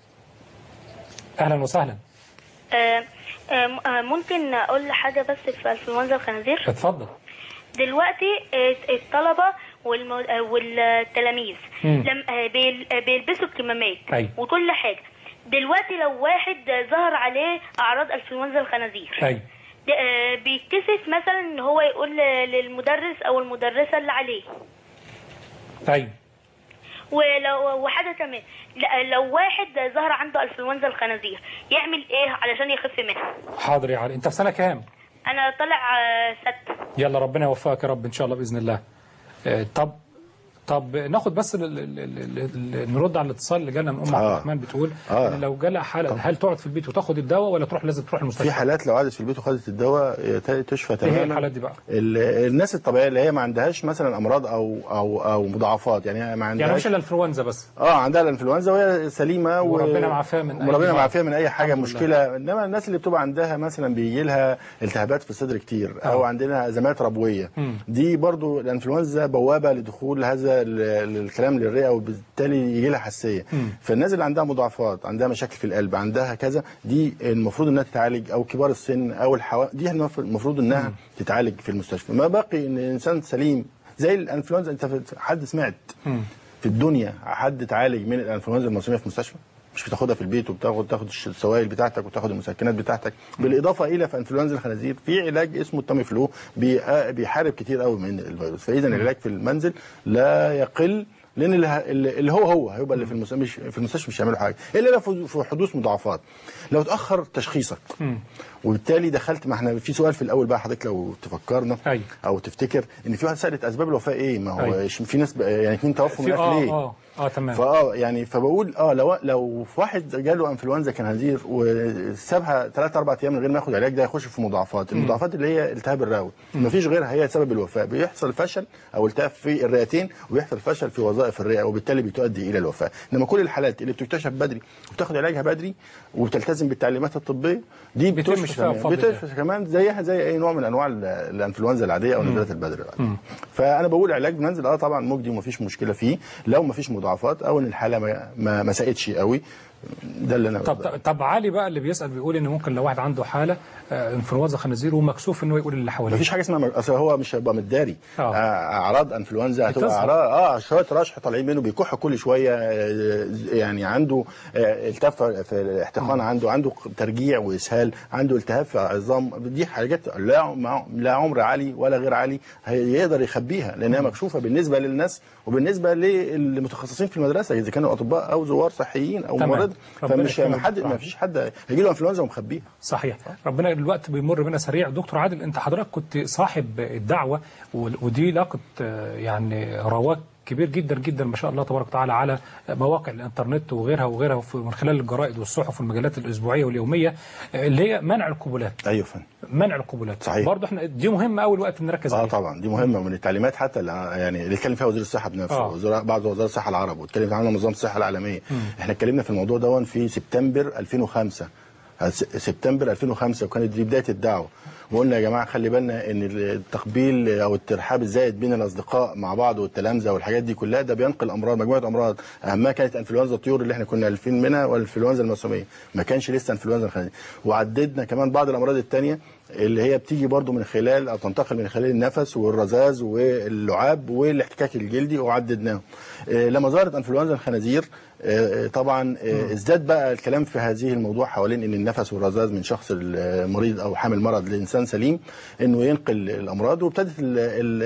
Speaker 2: اهلا وسهلا
Speaker 11: آه، آه، آه، ممكن اقول حاجه بس في انفلونزا الخنازير
Speaker 2: اتفضل
Speaker 11: دلوقتي آه، الطلبه والم- آه، والتلاميذ
Speaker 2: مم.
Speaker 11: لم آه، بيل- آه، بيلبسوا الكمامات
Speaker 2: أيوة.
Speaker 11: وكل حاجه دلوقتي لو واحد آه، ظهر عليه اعراض انفلونزا الخنازير
Speaker 2: ايوه
Speaker 11: د- آه، بيتكسف مثلا ان هو يقول ل- للمدرس او المدرسه اللي عليه
Speaker 2: ايوه
Speaker 11: ولو وحاجه كمان ل- لو واحد ظهر عنده انفلونزا الخنازير يعمل ايه علشان يخف منها
Speaker 2: حاضر يا علي انت في سنه كام
Speaker 11: انا طالع آه، ست
Speaker 2: يلا ربنا يوفقك يا رب ان شاء الله باذن الله آه، طب طب ناخد بس ال- ال- ال- ال- ال- نرد على الاتصال اللي جالنا من ام عبد
Speaker 4: آه.
Speaker 2: الرحمن بتقول
Speaker 4: آه.
Speaker 2: إن لو جالها حاله هل تقعد في البيت وتاخد الدواء ولا تروح لازم تروح المستشفى
Speaker 4: في حالات لو قعدت في البيت وخدت الدواء آه، تشفى
Speaker 2: ايه
Speaker 4: تماما
Speaker 2: هي الحالات دي بقى
Speaker 4: ال- الناس الطبيعيه اللي هي ما عندهاش مثلا امراض او او او مضاعفات يعني ما
Speaker 2: يعني
Speaker 4: عندهاش
Speaker 2: مش الانفلونزا بس
Speaker 4: اه عندها الانفلونزا وهي سليمه و...
Speaker 2: وربنا معافاها من أي
Speaker 4: وربنا
Speaker 2: مرض.
Speaker 4: معافاها من اي حاجه
Speaker 2: الحمد
Speaker 4: مشكله انما الناس اللي بتبقى عندها مثلا بيجي لها التهابات في الصدر كتير او
Speaker 2: آه.
Speaker 4: عندنا ازمات ربويه
Speaker 2: مم.
Speaker 4: دي برضو الانفلونزا بوابه لدخول هذا ال- الكلام للرئه وبالتالي يجي لها حساسيه
Speaker 2: مم.
Speaker 4: فالناس اللي عندها مضاعفات عندها مشاكل في القلب عندها كذا دي المفروض انها تتعالج او كبار السن او الحوا دي المفروض انها تتعالج في المستشفى ما باقي ان الانسان سليم زي الانفلونزا انت في- حد سمعت
Speaker 2: مم.
Speaker 4: في الدنيا حد اتعالج من الانفلونزا الموسميه في مستشفى مش بتاخدها في البيت وبتاخد تاخد الش- السوائل بتاعتك وتاخد المسكنات بتاعتك بالاضافه الى في انفلونزا الخنازير في علاج اسمه التامي فلو بي- آه بيحارب كتير قوي من الفيروس فاذا العلاج في المنزل لا يقل لان اللي, ه- اللي اللي هو هو هيبقى اللي في المستشفى مش في المستشفى مش هيعملوا حاجه الا لو في في حدوث مضاعفات لو اتاخر تشخيصك وبالتالي دخلت ما احنا في سؤال في الاول بقى حضرتك لو تفكرنا
Speaker 2: أيوة.
Speaker 4: او تفتكر ان في واحد سالت اسباب الوفاه ايه ما هو
Speaker 2: أيوة.
Speaker 4: في ناس بقى- يعني اتنين توفوا من
Speaker 2: في
Speaker 4: الاخر
Speaker 2: اه
Speaker 4: ليه
Speaker 2: اه اه تمام
Speaker 4: فاه يعني فبقول اه لو لو في واحد جاله انفلونزا خنازير وسابها 3 4 ايام من غير ما ياخد علاج ده هيخش في مضاعفات، المضاعفات اللي هي التهاب الرئوي، مفيش غيرها هي سبب الوفاه، بيحصل فشل او التهاب في الرئتين وبيحصل فشل في وظائف الرئه وبالتالي بتؤدي الى الوفاه، انما كل الحالات اللي بتكتشف بدري وبتاخد علاجها بدري وبتلتزم بالتعليمات الطبيه دي
Speaker 2: بيتم
Speaker 4: بتشفى
Speaker 2: شفاها
Speaker 4: كمان.
Speaker 2: بفضل الله.
Speaker 4: بتشفى كمان زيها زي اي نوع من انواع ال- الانفلونزا العاديه او نزلات البدر العاديه. فانا بقول علاج بننزل اه طبعا مجدي ومفيش مشكله فيه لو مفيش مضاعفات او ان الحاله ما ما, ما ساءتش قوي ده اللي انا
Speaker 2: طب طب علي بقى اللي بيسال بيقول ان ممكن لو واحد عنده حاله آه، انفلونزا خنازير ومكسوف انه يقول اللي حواليه
Speaker 4: مفيش حاجه اسمها مر- اصل هو مش هيبقى متداري
Speaker 2: آه.
Speaker 4: آه. اعراض انفلونزا هتبقى
Speaker 2: بتظهر.
Speaker 4: اعراض اه شويه رشح طالعين منه بيكح كل شويه آه، يعني عنده آه، التف في الاحتقان عنده عنده ترجيع واسهال عنده التهاب في العظام دي حاجات لا عم- لا عمر عالي ولا غير عالي هيقدر يخبيها لانها مكشوفه بالنسبه للناس وبالنسبه للمتخصصين في المدرسه اذا كانوا اطباء او زوار صحيين او
Speaker 2: تمام.
Speaker 4: ممرضه
Speaker 2: ربنا
Speaker 4: فمش
Speaker 2: يكرمك
Speaker 4: ما حد
Speaker 2: دكتور
Speaker 4: ما فيش حد هيجي له انفلونزا ومخبيها
Speaker 2: صحيح ربنا الوقت بيمر بينا سريع دكتور عادل انت حضرتك كنت صاحب الدعوه و- ودي لقت آه، يعني رواج كبير جدا جدا ما شاء الله تبارك وتعالى على مواقع الانترنت وغيرها وغيرها وفي- من خلال الجرائد والصحف والمجلات الاسبوعيه واليوميه آه، اللي هي منع القبلات
Speaker 4: ايوه فندم
Speaker 2: منع القبلات
Speaker 4: صحيح.
Speaker 2: برضه احنا دي مهمه اول وقت نركز
Speaker 4: اه
Speaker 2: عليها
Speaker 4: طبعا دي مهمه من التعليمات حتى اللي يعني اللي اتكلم فيها وزير الصحه بنفسه
Speaker 2: آه.
Speaker 4: وزراء بعض وزراء الصحه العرب واتكلم عنها نظام الصحه العالميه احنا اتكلمنا في الموضوع ده في سبتمبر 2005 س- سبتمبر 2005 وكانت دي بدايه الدعوه وقلنا يا جماعه خلي بالنا ان التقبيل او الترحاب الزايد بين الاصدقاء مع بعض والتلامذه والحاجات دي كلها ده بينقل امراض مجموعه امراض اهمها كانت انفلونزا الطيور اللي احنا كنا الفين منها والانفلونزا الموسميه ما كانش لسه انفلونزا الخنازير وعددنا كمان بعض الامراض الثانيه اللي هي بتيجي برضو من خلال او تنتقل من خلال النفس والرذاذ واللعاب والاحتكاك الجلدي وعددناهم آه، لما ظهرت انفلونزا الخنازير آه، آه، طبعا آه، ازداد بقى الكلام في هذه الموضوع حوالين ان النفس والرذاذ من شخص المريض او حامل مرض لانسان سليم انه ينقل الامراض وابتدت ال-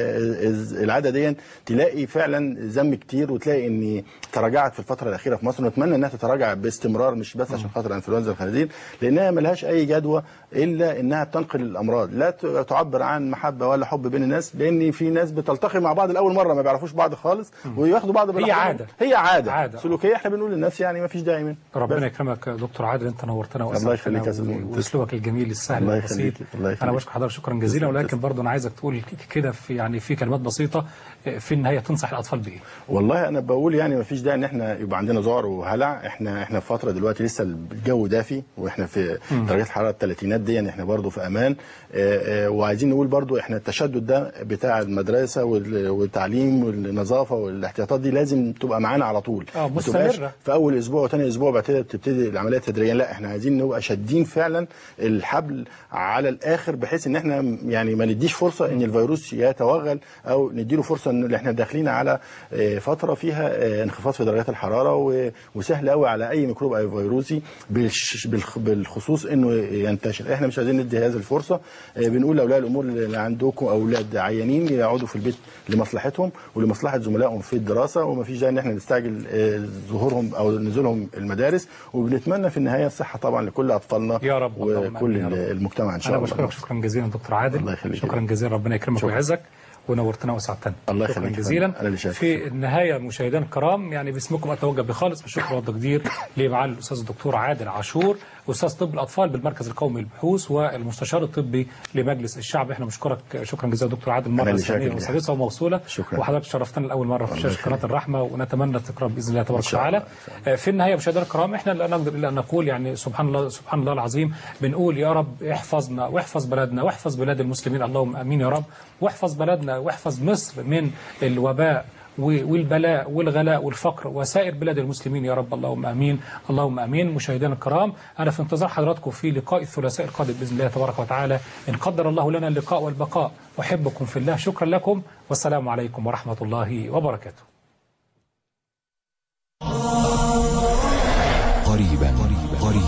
Speaker 4: ال- العاده دي تلاقي فعلا ذم كتير وتلاقي ان تراجعت في الفتره الاخيره في مصر ونتمنى انها تتراجع باستمرار مش بس عشان خاطر انفلونزا الخنازير لانها ملهاش اي جدوى الا انها بتنقل الامراض لا ت- تعبر عن محبه ولا حب بين الناس لان في ناس بتلتقي مع بعض لاول مره ما بيعرفوش بعض خالص وياخدوا بعض
Speaker 2: هي
Speaker 4: بالأحضان.
Speaker 2: عادة.
Speaker 4: هي عاده,
Speaker 2: عادة.
Speaker 4: سلوكيه احنا بنقول للناس يعني ما فيش داعي منها
Speaker 2: ربنا
Speaker 4: بس.
Speaker 2: يكرمك يا دكتور عادل انت نورتنا
Speaker 4: الله
Speaker 2: واسعدتنا
Speaker 4: يخليك يا أستاذ
Speaker 2: و-
Speaker 4: مهندس.
Speaker 2: واسلوبك الجميل السهل
Speaker 4: الله
Speaker 2: البسيط
Speaker 4: يخليك، الله يخليك.
Speaker 2: انا بشكر حضرتك شكرا جزيلا
Speaker 4: تسلم،
Speaker 2: ولكن برضه انا عايزك تقول كده في يعني في كلمات بسيطه في النهايه تنصح الاطفال بايه؟
Speaker 4: والله انا بقول يعني ما فيش داعي ان احنا يبقى عندنا ذعر وهلع احنا احنا في فتره دلوقتي لسه الجو دافي واحنا في درجات الحراره الثلاثينات دي يعني احنا برضو في امان آه، آه، وعايزين نقول برضو احنا التشدد ده بتاع المدرسه وال- والتعليم والنظافه والاحتياطات دي لازم تبقى معانا على طول
Speaker 2: آه،
Speaker 4: ما تبقاش
Speaker 2: مستمرة.
Speaker 4: في اول اسبوع وثاني اسبوع بعد كده بتبتدي العمليه تدريجيا لا احنا عايزين نبقى شادين فعلا الحبل على الاخر بحيث ان احنا يعني ما نديش فرصه ان الفيروس يتوغل او نديله فرصه ان احنا داخلين على آه، فتره فيها آه، انخفاض في درجات الحراره و- وسهل قوي على اي ميكروب او فيروسي بالش- بالخ- بالخصوص انه ينتشر احنا مش عايزين ندي هذه الفرصه آه، بنقول لاولياء الامور اللي عندكم اولاد عيانين يقعدوا في البيت لمصلحتهم ولمصلحه زملائهم في الدراسه وما فيش داعي ان احنا نستعجل آه، ظهورهم او نزولهم المدارس وبنتمنى في النهايه الصحه طبعا لكل اطفالنا
Speaker 2: يا رب اللهم
Speaker 4: وكل
Speaker 2: آمين يا رب.
Speaker 4: المجتمع ان شاء
Speaker 2: انا
Speaker 4: الله
Speaker 2: بشكرك شكرا جزيلا دكتور عادل
Speaker 4: الله يخليك.
Speaker 2: شكرا جزيلا ربنا يكرمك
Speaker 4: شكرا.
Speaker 2: ويعزك ونورتنا وسعدتنا
Speaker 4: الله
Speaker 2: شكرا
Speaker 4: يخليك.
Speaker 2: جزيلا
Speaker 4: أنا اللي شاكر.
Speaker 2: في النهايه مشاهدينا الكرام يعني باسمكم اتوجه بخالص بالشكر والتقدير لمعالي الاستاذ الدكتور عادل عاشور استاذ طب الاطفال بالمركز القومي للبحوث والمستشار الطبي لمجلس الشعب احنا بنشكرك شكرا جزيلا دكتور عادل
Speaker 4: أنا
Speaker 2: مره
Speaker 4: اللي
Speaker 2: ثانيه
Speaker 4: شاكر.
Speaker 2: وسادسه وموصوله
Speaker 4: شكرا.
Speaker 2: وحضرتك شرفتنا لاول مره في
Speaker 4: الله
Speaker 2: شاشه
Speaker 4: يخليك.
Speaker 2: قناه الرحمه ونتمنى التكرار باذن الله تبارك
Speaker 4: إن شاء
Speaker 2: وتعالى
Speaker 4: الله.
Speaker 2: آه، في النهايه مشاهدينا الكرام احنا لا نقدر الا ان نقول يعني سبحان الله سبحان الله العظيم بنقول يا رب احفظنا واحفظ بلدنا واحفظ بلاد المسلمين اللهم امين يا رب واحفظ بلدنا واحفظ مصر من الوباء و- والبلاء والغلاء والفقر وسائر بلاد المسلمين يا رب اللهم امين اللهم امين مشاهدينا الكرام انا في انتظار حضراتكم في لقاء الثلاثاء القادم باذن الله تبارك وتعالى ان قدر الله لنا اللقاء والبقاء احبكم في الله شكرا لكم والسلام عليكم ورحمه الله وبركاته
Speaker 3: قريبا قريبا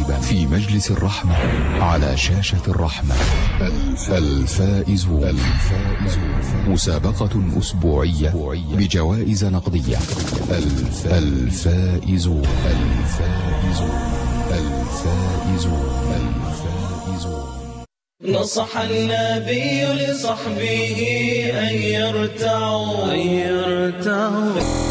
Speaker 3: قريبا في مجلس الرحمة على شاشة الرحمة الفائزون مسابقة أسبوعية بجوائز نقدية الف- الفائزون الفائزون الفائزون الفائزون
Speaker 1: نصح النبي لصحبه أن يرتعوا أن يرتعوا